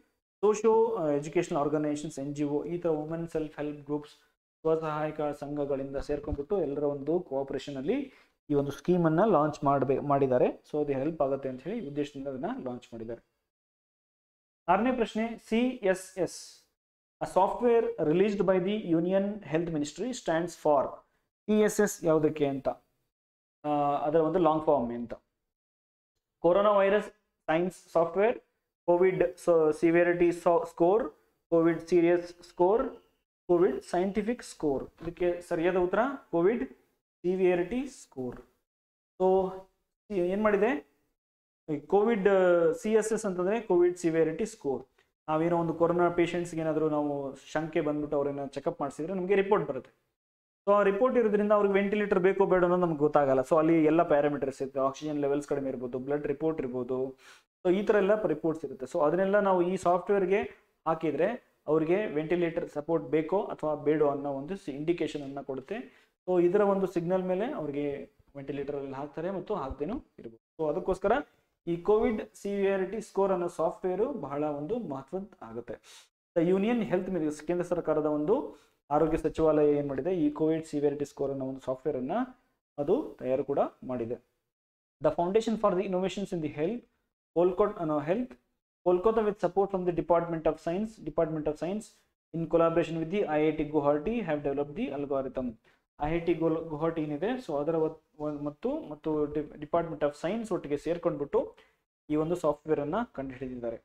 socio educational organisations N G O ಈ ಥರ ವುಮೆನ್ ಸೆಲ್ಫ್ ಹೆಲ್ಪ್ ಗ್ರೂಪ್ಸ್ ಸ್ವಸಹಾಯಕ ಸಂಘಗಳಿಂದ ಸೇರ್ಕೊಂಡ್ಬಿಟ್ಟು ಎಲ್ಲರ ಒಂದು ಕೋಆಪರೇಷನ್ ಅಲ್ಲಿ ಈ ಒಂದು ಸ್ಕೀಮ್ ಅನ್ನ ಲಾಂಚ್ ಮಾಡಬೇ ಮಾಡಿದ್ದಾರೆ ಸೊ ಅದು ಹೆಲ್ಪ್ ಆಗುತ್ತೆ ಅಂತ ಹೇಳಿ ಉದ್ದೇಶದಿಂದ ಅದನ್ನ ಲಾಂಚ್ ಮಾಡಿದ್ದಾರೆ ಆರನೇ ಪ್ರಶ್ನೆ C S S a software released by the union health ministry stands for C S S ಯಾವುದಕ್ಕೆ ಅಂತ ಆ, ಅದರ ಒಂದು ಲಾಂಗ್ ಫಾರ್ಮ್ ಅಂತ corona virus science software Covid severity score Covid serious score Covid scientific score ಇದಕ್ಕೆ ಸರಿಯಾದ ಉತ್ತರ Covid severity score so ಏನು ಮಾಡಿದೆ ಕೋವಿಡ್ ಸಿ ಎಸ್ ಎಸ್ ಅಂತಂದರೆ ಕೋವಿಡ್ ಸಿವಿಯರಿಟಿ ಸ್ಕೋರ್ ನಾವೇನೋ ಒಂದು ಕೊರೋನಾ ಪೇಷಂಟ್ಸ್ಗೆ ಏನಾದರೂ ನಾವು ಶಂಕೆ ಬಂದ್ಬಿಟ್ಟು ಅವ್ರನ್ನ ಚೆಕಪ್ ಮಾಡಿಸಿದ್ರೆ ನಮಗೆ ರಿಪೋರ್ಟ್ ಬರುತ್ತೆ ಸೊ ಆ ರಿಪೋರ್ಟ್ ಇರೋದ್ರಿಂದ ಅವ್ರಿಗೆ ವೆಂಟಿಲೇಟರ್ ಬೇಕೋ ಬೇಡ ಅನ್ನೋದು ನಮ್ಗೆ ಗೊತ್ತಾಗಲ್ಲ ಸೊ ಅಲ್ಲಿ ಎಲ್ಲ ಪ್ಯಾರಾಮೀಟರ್ಸ್ ಇರುತ್ತೆ ಆಕ್ಸಿಜನ್ ಲೆವೆಲ್ಸ್ ಕಡಿಮೆ ಇರ್ಬೋದು ಬ್ಲಡ್ ರಿಪೋರ್ಟ್ ಇರ್ಬೋದು ಸೊ ಈ ಥರ ಎಲ್ಲ ರಿಪೋರ್ಟ್ಸ್ ಇರುತ್ತೆ ಸೊ ಅದನ್ನೆಲ್ಲ ನಾವು ಈ ಸಾಫ್ಟ್ವೇರ್ಗೆ ಹಾಕಿದರೆ ಅವರಿಗೆ ವೆಂಟಿಲೇಟರ್ ಸಪೋರ್ಟ್ ಬೇಕೋ ಅಥವಾ ಬೇಡೋ ಅನ್ನೋ ಒಂದು ಇಂಡಿಕೇಶನ್ ಅನ್ನ ಕೊಡುತ್ತೆ ಸೊ ಇದರ ಒಂದು ಸಿಗ್ನಲ್ ಮೇಲೆ ಅವರಿಗೆ ವೆಂಟಿಲೇಟರ್ ಅಲ್ಲಿ ಹಾಕ್ತಾರೆ ಮತ್ತು ಹಾಕ್ದೇನೂ ಇರ್ಬೋದು ಸೊ ಅದಕ್ಕೋಸ್ಕರ ಈ ಕೋವಿಡ್ ಸಿವಿಯಾರಿಟಿ ಸ್ಕೋರ್ ಅನ್ನೋ ಸಾಫ್ಟ್ವೇರು ಬಹಳ ಒಂದು ಮಹತ್ವದ ಆಗುತ್ತೆ ದ ಯೂನಿಯನ್ ಹೆಲ್ತ್ ಕೇಂದ್ರ ಸರ್ಕಾರದ ಒಂದು ಆರೋಗ್ಯ ಸಚಿವಾಲಯ ಏನು ಮಾಡಿದೆ ಈ ಕೋವಿಡ್ ಸಿವಿಯಾರಿಟಿ ಸ್ಕೋರ್ ಅನ್ನೋ ಒಂದು ಸಾಫ್ಟ್ವೇರ್ ಅನ್ನ ಅದು ತಯಾರು ಕೂಡ ಮಾಡಿದೆ the foundation for the innovations in the health Kolkata ಅನ್ನೋ health Kolkata with support from the department of science department of science in collaboration with the I I T Guwahati have develop the algorithm I I T ಗೋಲ್ ಗುವಾಹಟಿ ಏನಿದೆ so ಅದರ ಒತ್- ಒಂದ್- ಮತ್ತು ಮತ್ತು department of science ಒಟ್ಟಿಗೆ ಸೇರ್ಕೊಂಡ್ಬಿಟ್ಟು ಈ ಒಂದು ಸಾಫ್ಟ್ವೇರ್ ಅನ್ನ ಕಂಡುಹಿಡಿದಿದ್ದಾರೆ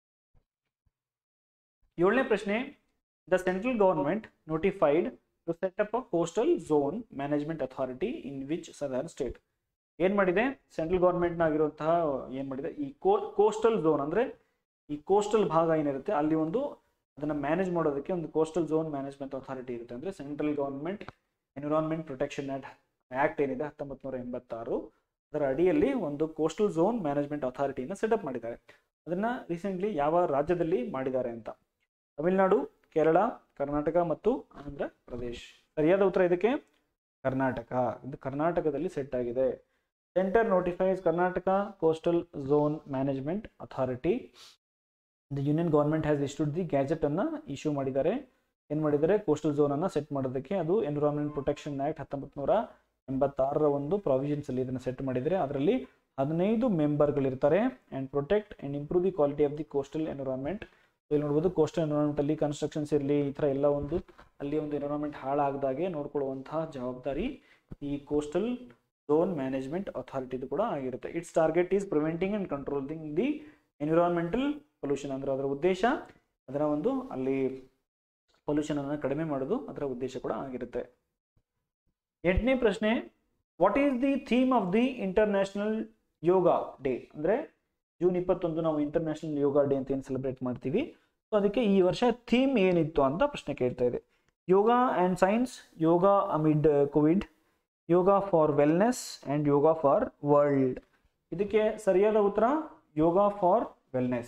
ಏಳನೇ ಪ್ರಶ್ನೆ the central government notified to set up a coastal zone management authority in which southern state ಏನ್ ಮಾಡಿದೆ ಸೆಂಟ್ರಲ್ ಗವರ್ಮೆಂಟ್ ಆಗಿರುವಂತಹ ಏನ್ ಮಾಡಿದೆ ಈ ಕೋಸ್ಟಲ್ ಝೋನ್ ಅಂದ್ರೆ ಈ ಕೋಸ್ಟಲ್ ಭಾಗ ಏನಿರುತ್ತೆ ಅಲ್ಲಿ ಒಂದು ಅದನ್ನ ಮ್ಯಾನೇಜ್ ಮಾಡೋದಕ್ಕೆ ಒಂದು ಕೋಸ್ಟಲ್ ಝೋನ್ ಮ್ಯಾನೇಜ್ಮೆಂಟ್ ಅಥಾರಿಟಿ ಇರುತ್ತೆ ಅಂದ್ರೆ central government environment protection act ಏನಿದೆ ಹತ್ತೊಂಬತ್ತು ನೂರ ಎಂಬತ್ತಾರು ಅದರ ಅಡಿಯಲ್ಲಿ ಒಂದು ಕೋಸ್ಟಲ್ ಝೋನ್ ಮ್ಯಾನೇಜ್ಮೆಂಟ್ ಅಥಾರಿಟಿನ ಸೆಟಪ್ ಮಾಡಿದ್ದಾರೆ ಅದನ್ನ ರೀಸೆಂಟ್ಲಿ ಯಾವ ರಾಜ್ಯದಲ್ಲಿ ಮಾಡಿದ್ದಾರೆ ಅಂತ ತಮಿಳುನಾಡು ಕೇರಳ ಕರ್ನಾಟಕ ಮತ್ತು ಆಂಧ್ರ ಪ್ರದೇಶ್ ಸರಿಯಾದ ಉತ್ತರ ಇದಕ್ಕೆ ಕರ್ನಾಟಕ ಇದು ಕರ್ನಾಟಕದಲ್ಲಿ ಸೆಟ್ ಆಗಿದೆ centre notifies Karnataka coastal zone management authority the union government has issued the gazette ಅನ್ನ ಇಶ್ಯೂ ಮಾಡಿದ್ದಾರೆ ಏನು ಮಾಡಿದ್ದಾರೆ ಕೋಸ್ಟಲ್ ಝೋನ್ ಅನ್ನ ಸೆಟ್ ಮಾಡೋದಕ್ಕೆ ಅದು ಎನ್ವಿರಾನ್ಮೆಂಟ್ ಪ್ರೊಟೆಕ್ಷನ್ ಆಕ್ಟ್ ಹತ್ತೊಂಬತ್ತು ನೂರ ಎಂಬತ್ತಾರರ ಒಂದು ಪ್ರಾವಿಷನ್ಸ್ ಅಲ್ಲಿ ಇದನ್ನ ಸೆಟ್ ಮಾಡಿದರೆ ಅದರಲ್ಲಿ ಹದಿನೈದು ಮೆಂಬರ್ಗಳಿರ್ತಾರೆ and protect and improve the quality of the coastal environment ಇಲ್ಲಿ ನೋಡ್ಬೋದು ಕೋಸ್ಟಲ್ ಎನ್ವಿರಾನ್ಮೆಂಟ್ ಅಲ್ಲಿ ಕನ್ಸ್ಟ್ರಕ್ಷನ್ಸ್ ಇರಲಿ ಈ ಥರ ಎಲ್ಲ ಒಂದು ಅಲ್ಲಿ ಒಂದು ಎನ್ವಿರಾನ್ಮೆಂಟ್ ಹಾಳಾಗದಾಗೆ ನೋಡ್ಕೊಳ್ಳುವಂತಹ ಜವಾಬ್ದಾರಿ ಈ ಕೋಸ್ಟಲ್ ಝೋನ್ ಮ್ಯಾನೇಜ್ಮೆಂಟ್ ಅಥಾರಿಟಿದು ಕೂಡ ಆಗಿರುತ್ತೆ its target is preventing and controlling the environmental pollution ಅಂದ್ರೆ ಅದರ ಉದ್ದೇಶ ಅದರ ಒಂದು ಅಲ್ಲಿ ಪೊಲ್ಯೂಷನ್ ಅನ್ನು ಕಡಿಮೆ ಮಾಡೋದು ಅದರ ಉದ್ದೇಶ ಕೂಡ ಆಗಿರುತ್ತೆ ಎಂಟನೇ ಪ್ರಶ್ನೆ what is the theme of the international yoga day ಅಂದ್ರೆ ಜೂನ್ ಇಪ್ಪತ್ತೊಂದು ನಾವು ಇಂಟರ್ನ್ಯಾಷನಲ್ ಯೋಗ ಡೇ ಅಂತ ಏನು ಸೆಲೆಬ್ರೇಟ್ ಮಾಡ್ತೀವಿ ಸೊ ಅದಕ್ಕೆ ಈ ವರ್ಷ ಥೀಮ್ ಏನಿತ್ತು ಅಂತ ಪ್ರಶ್ನೆ ಕೇಳ್ತಾ ಇದೆ yoga and science yoga amid Covid yoga for wellness and yoga for world ಇದಕ್ಕೆ ಸರಿಯಾದ ಉತ್ತರ ಯೋಗ ಫಾರ್ ವೆಲ್ನೆಸ್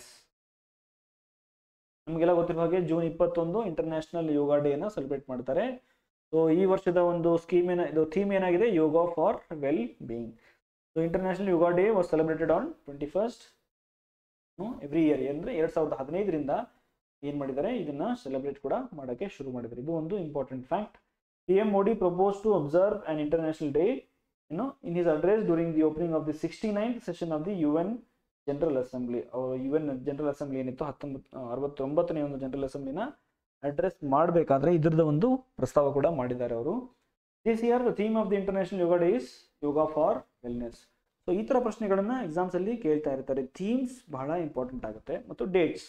ನಮಗೆಲ್ಲ ಗೊತ್ತಿರೋ ಹಾಗೆ ಜೂನ್ ಇಪ್ಪತ್ತೊಂದು ಇಂಟರ್ನ್ಯಾಷನಲ್ ಯೋಗ ಡೇನ ಸೆಲೆಬ್ರೇಟ್ ಮಾಡ್ತಾರೆ ಸೊ ಈ ವರ್ಷದ ಒಂದು ಸ್ಕೀಮ್ ಏನ ಇದು ಥೀಮ್ ಏನಾಗಿದೆ yoga for well being so international yoga day was celebrated on twenty first every year ಅಂದರೆ ಎರಡು ಸಾವಿರದ ಹದಿನೈದರಿಂದ ಏನು ಮಾಡಿದ್ದಾರೆ ಇದನ್ನ ಸೆಲೆಬ್ರೇಟ್ ಕೂಡ ಮಾಡೋಕ್ಕೆ ಶುರು ಮಾಡಿದ್ದಾರೆ ಇದು ಒಂದು important fact P M Modi propose to observe on international day you know, in his address during the opening of the 69th session of the UN general assembly U N general assembly ಏನಿತ್ತು ಹತ್ತೊಂಬತ್ತು ಅರವತ್ತೊಂಬತ್ತನೇ ಒಂದು general ಅಸೆಂಬ್ಲಿನ address ಮಾಡಬೇಕಾದ್ರೆ ಇದ್ರದ ಒಂದು ಪ್ರಸ್ತಾವ ಕೂಡ ಮಾಡಿದ್ದಾರೆ ಅವರು this year the theme of the international yoga day is yoga for wellness so ಈ ಥರ ಪ್ರಶ್ನೆಗಳನ್ನ ಎಕ್ಸಾಮ್ಸ್ ಅಲ್ಲಿ ಕೇಳ್ತಾ ಇರ್ತಾರೆ ಥೀಮ್ಸ್ ಬಹಳ ಇಂಪಾರ್ಟೆಂಟ್ ಆಗುತ್ತೆ ಮತ್ತು ಡೇಟ್ಸ್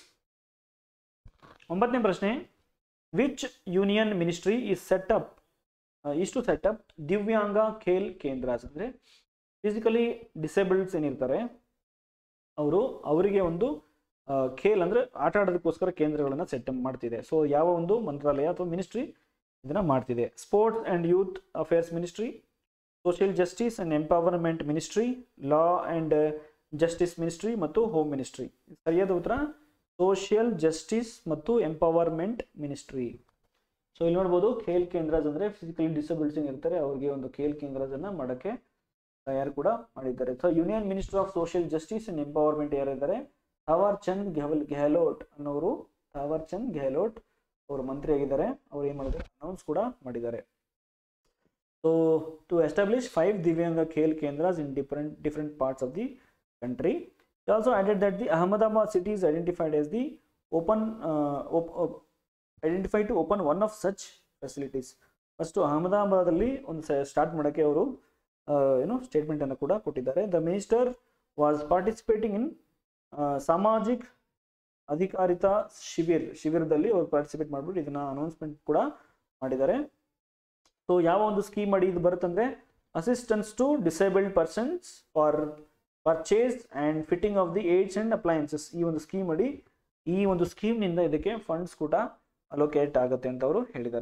ಒಂಬತ್ತನೇ ಪ್ರಶ್ನೆ which union ministry is set up is to set up Divyang Khel ಕೇಂದ್ರಾಸ್ ಅಂದರೆ ಫಿಸಿಕಲಿ ಡಿಸೇಬಲ್ಡ್ಸ್ ಏನಿರ್ತಾರೆ ಅವರು ಅವರಿಗೆ ಒಂದು ಆ, ಖೇಲ್ ಅಂದರೆ ಆಟ ಆಡೋದಕ್ಕೋಸ್ಕರ ಕೇಂದ್ರಗಳನ್ನು ಸೆಟ್ ಮಾಡ್ತಿದೆ ಸೊ ಯಾವ ಒಂದು ಮಂತ್ರಾಲಯ ಅಥವಾ ಮಿನಿಸ್ಟ್ರಿ ಇದನ್ನ ಮಾಡ್ತಿದೆ sports and youth affairs ministry social justice and empowerment ministry law and justice ministry ಮತ್ತು ಹೋಮ್ ಮಿನಿಸ್ಟ್ರಿ ಸರಿಯಾದ ಉತ್ತರ ಸೋಷಿಯಲ್ ಜಸ್ಟಿಸ್ ಮತ್ತು ಎಂಪವರ್ಮೆಂಟ್ ಮಿನಿಸ್ಟ್ರಿ ಸೊ ಇಲ್ಲಿ ನೋಡ್ಬೋದು ಖೇಲ್ ಕೇಂದ್ರಾಸ್ ಅಂದರೆ ಫಿಸಿಕಲಿ ಡಿಸಬಿಲಿಟೀಸ್ ಇರ್ತಾರೆ ಅವ್ರಿಗೆ ಒಂದು ಖೇಲ್ ಕೇಂದ್ರದನ್ನ ಮಾಡೋಕ್ಕೆ ತಯಾರು ಕೂಡ ಮಾಡಿದ್ದಾರೆ so union minister of social justice and empowerment ಯಾರಿದ್ದಾರೆ ಥಾವರ್ ಚಂದ್ ಗೆಹಲ್ ಗೆಹ್ಲೋಟ್ ಅನ್ನೋರು ಥಾವರ್ ಚಂದ್ ಗೆಹ್ಲೋಟ್ ಅವರು ಮಂತ್ರಿ ಆಗಿದ್ದಾರೆ ಅವ್ರು ಏನು ಮಾಡಿದ್ದಾರೆ ಅನೌನ್ಸ್ ಕೂಡ ಮಾಡಿದ್ದಾರೆ so to establish five Divyang Khel Kendras in different different parts of the country. He also added that the Ahmedabad city is identified as the open, uh, op- op- identified to open one of such facilities. First ಅಹಮದಾಬಾದಲ್ಲಿ ಒಂದು start ಮಾಡೋಕ್ಕೆ ಅವರು ಏನು ಸ್ಟೇಟ್ಮೆಂಟನ್ನು ಕೂಡ ಕೊಟ್ಟಿದ್ದಾರೆ the minister was participating in Samajik Adhikarita Shibir ಶಿಬಿರದಲ್ಲಿ ಅವರು ಪಾರ್ಟಿಸಿಪೇಟ್ ಮಾಡಿಬಿಟ್ಟು ಇದನ್ನ ಅನೌನ್ಸ್ಮೆಂಟ್ ಕೂಡ ಮಾಡಿದ್ದಾರೆ ಸೊ ಯಾವ ಒಂದು ಸ್ಕೀಮ್ ಅಡಿ ಇದು ಬರುತ್ತಂದ್ರೆ assistance to disabled persons for purchase and fitting of the aids and appliances ಈ ಒಂದು ಸ್ಕೀಮ್ ಅಡಿ ಈ ಒಂದು ಸ್ಕೀಮ್ನಿಂದ ಇದಕ್ಕೆ ಫಂಡ್ಸ್ ಕೂಡ ಅಲೋಕೇಟ್ ಆಗುತ್ತೆ ಅಂತ ಅವರು ಹೇಳಿದ್ದಾರೆ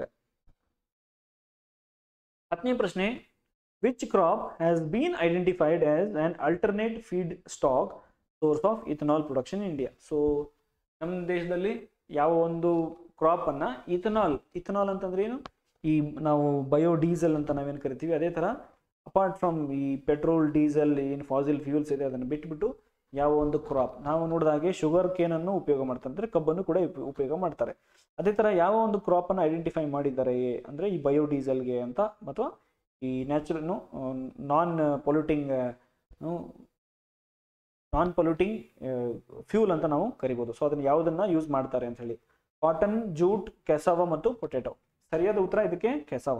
ಹತ್ತನೇ ಪ್ರಶ್ನೆ which crop has been identified as an alternate feedstock source of ethanol production India so ನಮ್ಮ ದೇಶದಲ್ಲಿ ಯಾವ ಒಂದು ಕ್ರಾಪನ್ನು ಇಥನಾಲ್ ಇಥನಾಲ್ ಅಂತಂದ್ರೆ ಏನು ಈ ನಾವು ಬಯೋ ಡೀಸೆಲ್ ಅಂತ ನಾವೇನು ಕರಿತೀವಿ ಅದೇ ಥರ ಅಪಾರ್ಟ್ ಫ್ರಮ್ ಈ ಪೆಟ್ರೋಲ್ ಡೀಸೆಲ್ ಏನು ಫಾಸಿಲ್ ಫ್ಯೂಲ್ಸ್ ಇದೆ ಅದನ್ನು ಬಿಟ್ಬಿಟ್ಟು ಯಾವ ಒಂದು ಕ್ರಾಪ್ ನಾವು ನೋಡಿದ ಹಾಗೆ ಶುಗರ್ ಕೇನನ್ನು ಉಪಯೋಗ ಮಾಡ್ತಾರೆ ಅಂದರೆ ಕಬ್ಬನ್ನು ಕೂಡ ಉಪ- ಉಪಯೋಗ ಮಾಡ್ತಾರೆ ಅದೇ ಥರ ಯಾವ ಒಂದು ಕ್ರಾಪನ್ನು ಐಡೆಂಟಿಫೈ ಮಾಡಿದ್ದಾರೆ ಅಂದರೆ ಈ ಬಯೋ ಡೀಸೆಲ್ಗೆ ಅಂತ ಅಥವಾ ಈ natural non polluting non polluting fuel ಅಂತ ನಾವು ಕರಿಬೋದು ಸೊ ಅದನ್ನು ಯಾವುದನ್ನ ಯೂಸ್ ಮಾಡ್ತಾರೆ ಅಂತ ಹೇಳಿ ಕಾಟನ್ ಜೂಟ್ ಕೆಸವ ಮತ್ತು ಪೊಟೆಟೊ ಸರಿಯಾದ ಉತ್ತರ ಇದಕ್ಕೆ ಕೆಸವ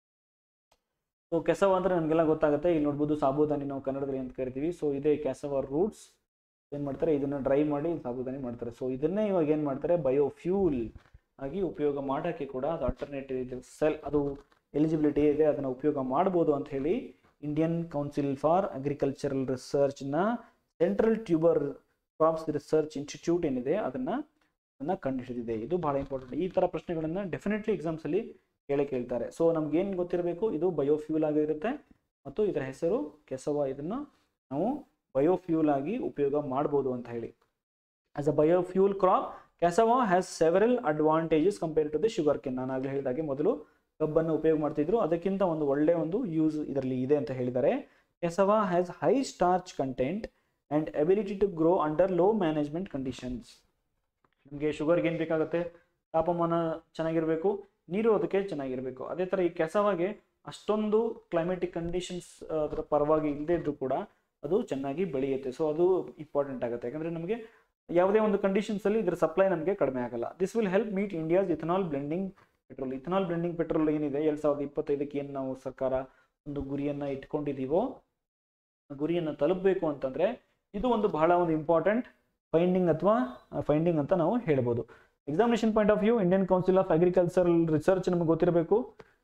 ಸೊ ಕೆಸವ ಅಂದ್ರೆ ನಮಗೆಲ್ಲ ಗೊತ್ತಾಗುತ್ತೆ ಇಲ್ಲಿ ನೋಡ್ಬೋದು ಸಾಬೂದಾನಿ ನಾವು ಕನ್ನಡದಲ್ಲಿ ಅಂತ ಕರಿತೀವಿ ಸೊ ಇದೇ ಕೆಸವ ರೂಟ್ಸ್ ಏನು ಮಾಡ್ತಾರೆ ಇದನ್ನ ಡ್ರೈ ಮಾಡಿ ಸಾಬೂದಾನಿ ಮಾಡ್ತಾರೆ ಸೊ ಇದನ್ನೇ ಇವಾಗ ಏನು ಮಾಡ್ತಾರೆ ಬಯೋ ಫ್ಯೂಲ್ ಆಗಿ ಉಪಯೋಗ ಮಾಡೋಕ್ಕೆ ಕೂಡ ಅದು ಆಲ್ಟರ್ನೇಟಿವ್ ಇದೆ ಸೆಲ್ ಅದು ಎಲಿಜಿಬಿಲಿಟಿ ಇದೆ ಅದನ್ನು ಉಪಯೋಗ ಮಾಡ್ಬೋದು ಅಂತ ಹೇಳಿ ಇಂಡಿಯನ್ ಕೌನ್ಸಿಲ್ ಫಾರ್ ಅಗ್ರಿಕಲ್ಚರಲ್ ರಿಸರ್ಚ್ನ central tuber crops research institute ಏನಿದೆ ಅದನ್ನ ಅದನ್ನ ಕಂಡುಹಿಡಿದಿದೆ ಇದು ಬಹಳ ಇಂಪಾರ್ಟೆಂಟ್ ಈ ಥರ ಪ್ರಶ್ನೆಗಳನ್ನ ಡೆಫಿನೆಟ್ಲಿ ಎಕ್ಸಾಮ್ಸಲ್ಲಿ ಕೇಳೇ ಕೇಳ್ತಾರೆ ಸೊ ನಮ್ಗೆ ಏನು ಗೊತ್ತಿರಬೇಕು ಇದು ಬಯೋಫ್ಯೂಲ್ ಆಗಿರುತ್ತೆ ಮತ್ತು ಇದರ ಹೆಸರು ಕೆಸವ ಇದನ್ನು ನಾವು ಬಯೋಫ್ಯೂಲ್ ಆಗಿ ಉಪಯೋಗ ಮಾಡ್ಬೋದು ಅಂತ ಹೇಳಿ ಆಸ್ ಅ ಬಯೋಫ್ಯೂಲ್ ಕ್ರಾಪ್ ಕೆಸವ has several advantages compare to the sugarcane ನಾನು ಆಗಲೇ ಹೇಳಿದಾಗೆ ಮೊದಲು ಕಬ್ಬನ್ನು ಉಪಯೋಗ ಮಾಡ್ತಿದ್ರು ಅದಕ್ಕಿಂತ ಒಂದು ಒಳ್ಳೆಯ ಒಂದು ಯೂಸ್ ಇದರಲ್ಲಿ ಇದೆ ಅಂತ ಹೇಳಿದ್ದಾರೆ ಕೆಸವ has high starch content and ability to grow under low management conditions ನಮಗೆ ಶುಗರ್ಗೆ ಏನು ಬೇಕಾಗುತ್ತೆ ತಾಪಮಾನ ಚೆನ್ನಾಗಿರಬೇಕು ನೀರು ಅದಕ್ಕೆ ಚೆನ್ನಾಗಿರಬೇಕು ಅದೇ ಥರ ಈ ಕೆಸವಾಗೆ ಅಷ್ಟೊಂದು ಕ್ಲೈಮೆಟಿಕ್ ಕಂಡೀಷನ್ಸ್ ಅದರ ಪರವಾಗಿ ಇಲ್ಲದೇ ಇದ್ರೂ ಕೂಡ ಅದು ಚೆನ್ನಾಗಿ ಬೆಳೆಯುತ್ತೆ ಸೊ ಅದು ಇಂಪಾರ್ಟೆಂಟ್ ಆಗುತ್ತೆ ಯಾಕಂದರೆ ನಮಗೆ ಯಾವುದೇ ಒಂದು ಕಂಡೀಷನ್ಸಲ್ಲಿ ಇದರ ಸಪ್ಲೈ ನಮಗೆ ಕಡಿಮೆ ಆಗಲ್ಲ this will help meet India's ethanol blending petrol ethanol blending petrol ಏನಿದೆ ಎರಡು ಸಾವಿರದ ಇಪ್ಪತ್ತೈದಕ್ಕೆ ಏನು ನಾವು ಸರ್ಕಾರ ಒಂದು ಗುರಿಯನ್ನು ಇಟ್ಕೊಂಡಿದ್ದೀವೋ ಆ ಗುರಿಯನ್ನು ತಲುಪಬೇಕು ಅಂತಂದರೆ ಇದು ಒಂದು ಬಹಳ ಒಂದು ಇಂಪಾರ್ಟೆಂಟ್ ಫೈಂಡಿಂಗ್ ಅಥವಾ ಫೈಂಡಿಂಗ್ ಅಂತ ನಾವು ಹೇಳ್ಬೋದು examination point of view Indian council of agricultural research ನಮಗೆ ಗೊತ್ತಿರಬೇಕು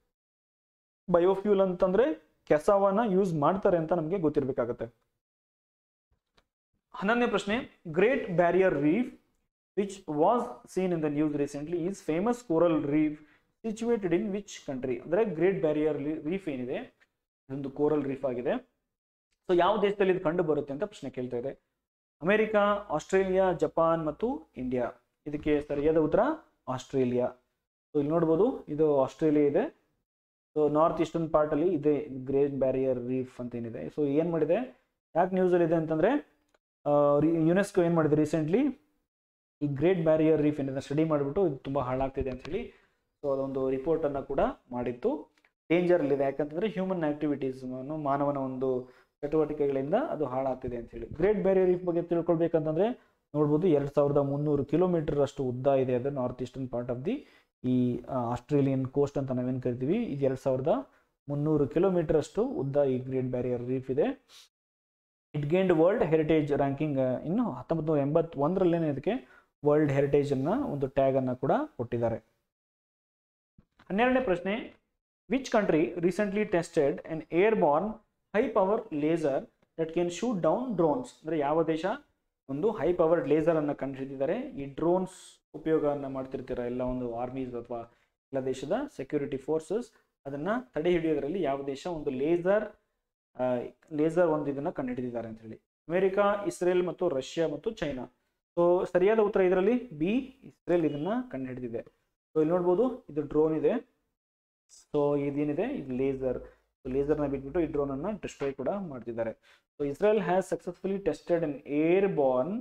ಬಯೋಫ್ಯೂಲ್ ಅಂತಂದ್ರೆ ಕೆಸವನ್ನ ಯೂಸ್ ಮಾಡ್ತಾರೆ ಅಂತ ನಮಗೆ ಗೊತ್ತಿರಬೇಕಾಗತ್ತೆ ಹನ್ನೊಂದನೇ ಪ್ರಶ್ನೆ Great Barrier Reef which was seen in the news recently is famous coral reef situated in which country ಅಂದರೆ ಗ್ರೇಟ್ ಬ್ಯಾರಿಯರ್ ರೀಫ್ ಏನಿದೆ ಇದೊಂದು ಕೋರಲ್ ರೀಫ್ ಆಗಿದೆ ಸೊ ಯಾವ ದೇಶದಲ್ಲಿ ಇದು ಕಂಡು ಬರುತ್ತೆ ಅಂತ ಪ್ರಶ್ನೆ ಕೇಳ್ತಾ ಇದೆ ಅಮೆರಿಕಾ ಆಸ್ಟ್ರೇಲಿಯಾ ಜಪಾನ್ ಮತ್ತು ಇಂಡಿಯಾ ಇದಕ್ಕೆ ಸರಿಯಾದ ಉತ್ತರ ಆಸ್ಟ್ರೇಲಿಯಾ ಸೊ ಇಲ್ಲಿ ನೋಡ್ಬೋದು ಇದು ಆಸ್ಟ್ರೇಲಿಯಾ ಇದೆ ಸೊ ನಾರ್ತ್ ಈಸ್ಟರ್ನ್ ಪಾರ್ಟಲ್ಲಿ ಇದೆ ಗ್ರೇಟ್ ಬ್ಯಾರಿಯರ್ ರೀಫ್ ಅಂತ ಏನಿದೆ ಸೊ ಏನು ಮಾಡಿದೆ ಯಾಕೆ ನ್ಯೂಸಲ್ಲಿ ಇದೆ ಅಂತಂದರೆ ಯುನೆಸ್ಕೋ ಏನು ಮಾಡಿದೆ ರೀಸೆಂಟ್ಲಿ ಈ ಗ್ರೇಟ್ ಬ್ಯಾರಿಯರ್ ರೀಫ್ ಏನಿದೆ ಸ್ಟಡಿ ಮಾಡಿಬಿಟ್ಟು ಇದು ತುಂಬ ಹಾಳಾಗ್ತಿದೆ ಅಂತ ಹೇಳಿ ಸೊ ಅದೊಂದು ರಿಪೋರ್ಟನ್ನು ಕೂಡ ಮಾಡಿತ್ತು ಡೇಂಜರಲ್ಲಿದೆ ಯಾಕಂತಂದರೆ ಹ್ಯೂಮನ್ ಆ್ಯಕ್ಟಿವಿಟೀಸ್ ಮಾನವನ ಒಂದು ಚಟುವಟಿಕೆಗಳಿಂದ ಅದು ಹಾಳಾಗ್ತಿದೆ ಅಂತ ಹೇಳಿ ಗ್ರೇಟ್ ಬ್ಯಾರಿಯರ್ ರೀಫ್ ಬಗ್ಗೆ ತಿಳ್ಕೊಳ್ಬೇಕಂತಂದ್ರೆ ನೋಡ್ಬೋದು ಎರಡು ಸಾವಿರದ ಮುನ್ನೂರು ಕಿಲೋಮೀಟರ್ ಅಷ್ಟು ಉದ್ದ ಇದೆ ಅದು north eastern part of the ಈ ಆಸ್ಟ್ರೇಲಿಯನ್ ಕೋಸ್ಟ್ ಅಂತ ನಾವೇನು ಕರಿತೀವಿ ಇದು ಎರಡು ಸಾವಿರದ ಮುನ್ನೂರು ಕಿಲೋಮೀಟರ್ ಅಷ್ಟು ಉದ್ದ ಈ ಗ್ರೇಟ್ ಬ್ಯಾರಿಯರ್ ರೀಫ್ ಇದೆ it gained world heritage ranking ಇನ್ನು ಹತ್ತೊಂಬತ್ತು ನೂರ ಎಂಬತ್ತೊಂದರಲ್ಲೇ ಇದಕ್ಕೆ ವರ್ಲ್ಡ್ ಹೆರಿಟೇಜ್ ಅನ್ನ ಒಂದು ಟ್ಯಾಗ್ ಅನ್ನ ಕೂಡ ಕೊಟ್ಟಿದ್ದಾರೆ ಹನ್ನೆರಡನೇ ಪ್ರಶ್ನೆ which country recently tested an airborne high power laser that can shoot down drones ಅಂದರೆ ಯಾವ ದೇಶ ಒಂದು ಹೈ ಪವರ್ಡ್ ಲೇಸರ್ ಅನ್ನು ಕಂಡುಹಿಡಿದಿದ್ದಾರೆ ಈ ಡ್ರೋನ್ಸ್ ಉಪಯೋಗವನ್ನು ಮಾಡ್ತಿರ್ತೀರ ಎಲ್ಲ ಒಂದು ಆರ್ಮೀಸ್ ಅಥವಾ ಎಲ್ಲ ದೇಶದ ಸೆಕ್ಯೂರಿಟಿ ಫೋರ್ಸಸ್ ಅದನ್ನ ತಡೆ ಹಿಡಿಯೋದ್ರಲ್ಲಿ ಯಾವ ದೇಶ ಒಂದು ಲೇಸರ್ ಲೇಸರ್ ಒಂದು ಇದನ್ನ ಕಂಡುಹಿಡಿದಿದ್ದಾರೆ ಅಂತ ಹೇಳಿ ಅಮೆರಿಕ ಇಸ್ರೇಲ್ ಮತ್ತು ರಷ್ಯಾ ಮತ್ತು ಚೈನಾ ಸೊ ಸರಿಯಾದ ಉತ್ತರ ಇದರಲ್ಲಿ ಬಿ ಇಸ್ರೇಲ್ ಇದನ್ನ ಕಂಡುಹಿಡಿದಿದೆ ಸೊ ಇಲ್ಲಿ ನೋಡ್ಬೋದು ಇದು ಡ್ರೋನ್ ಇದೆ ಸೊ ಇದೇನಿದೆ ಇದು ಲೇಸರ್ ಸೊ ಲೇಸರ್ನ ಬಿಟ್ಬಿಟ್ಟು ಈ ಡ್ರೋನ್ ಅನ್ನ ಡಿಸ್ಟ್ರಾಯ್ ಕೂಡ ಮಾಡ್ತಿದ್ದಾರೆ so Israel has successfully tested an airborne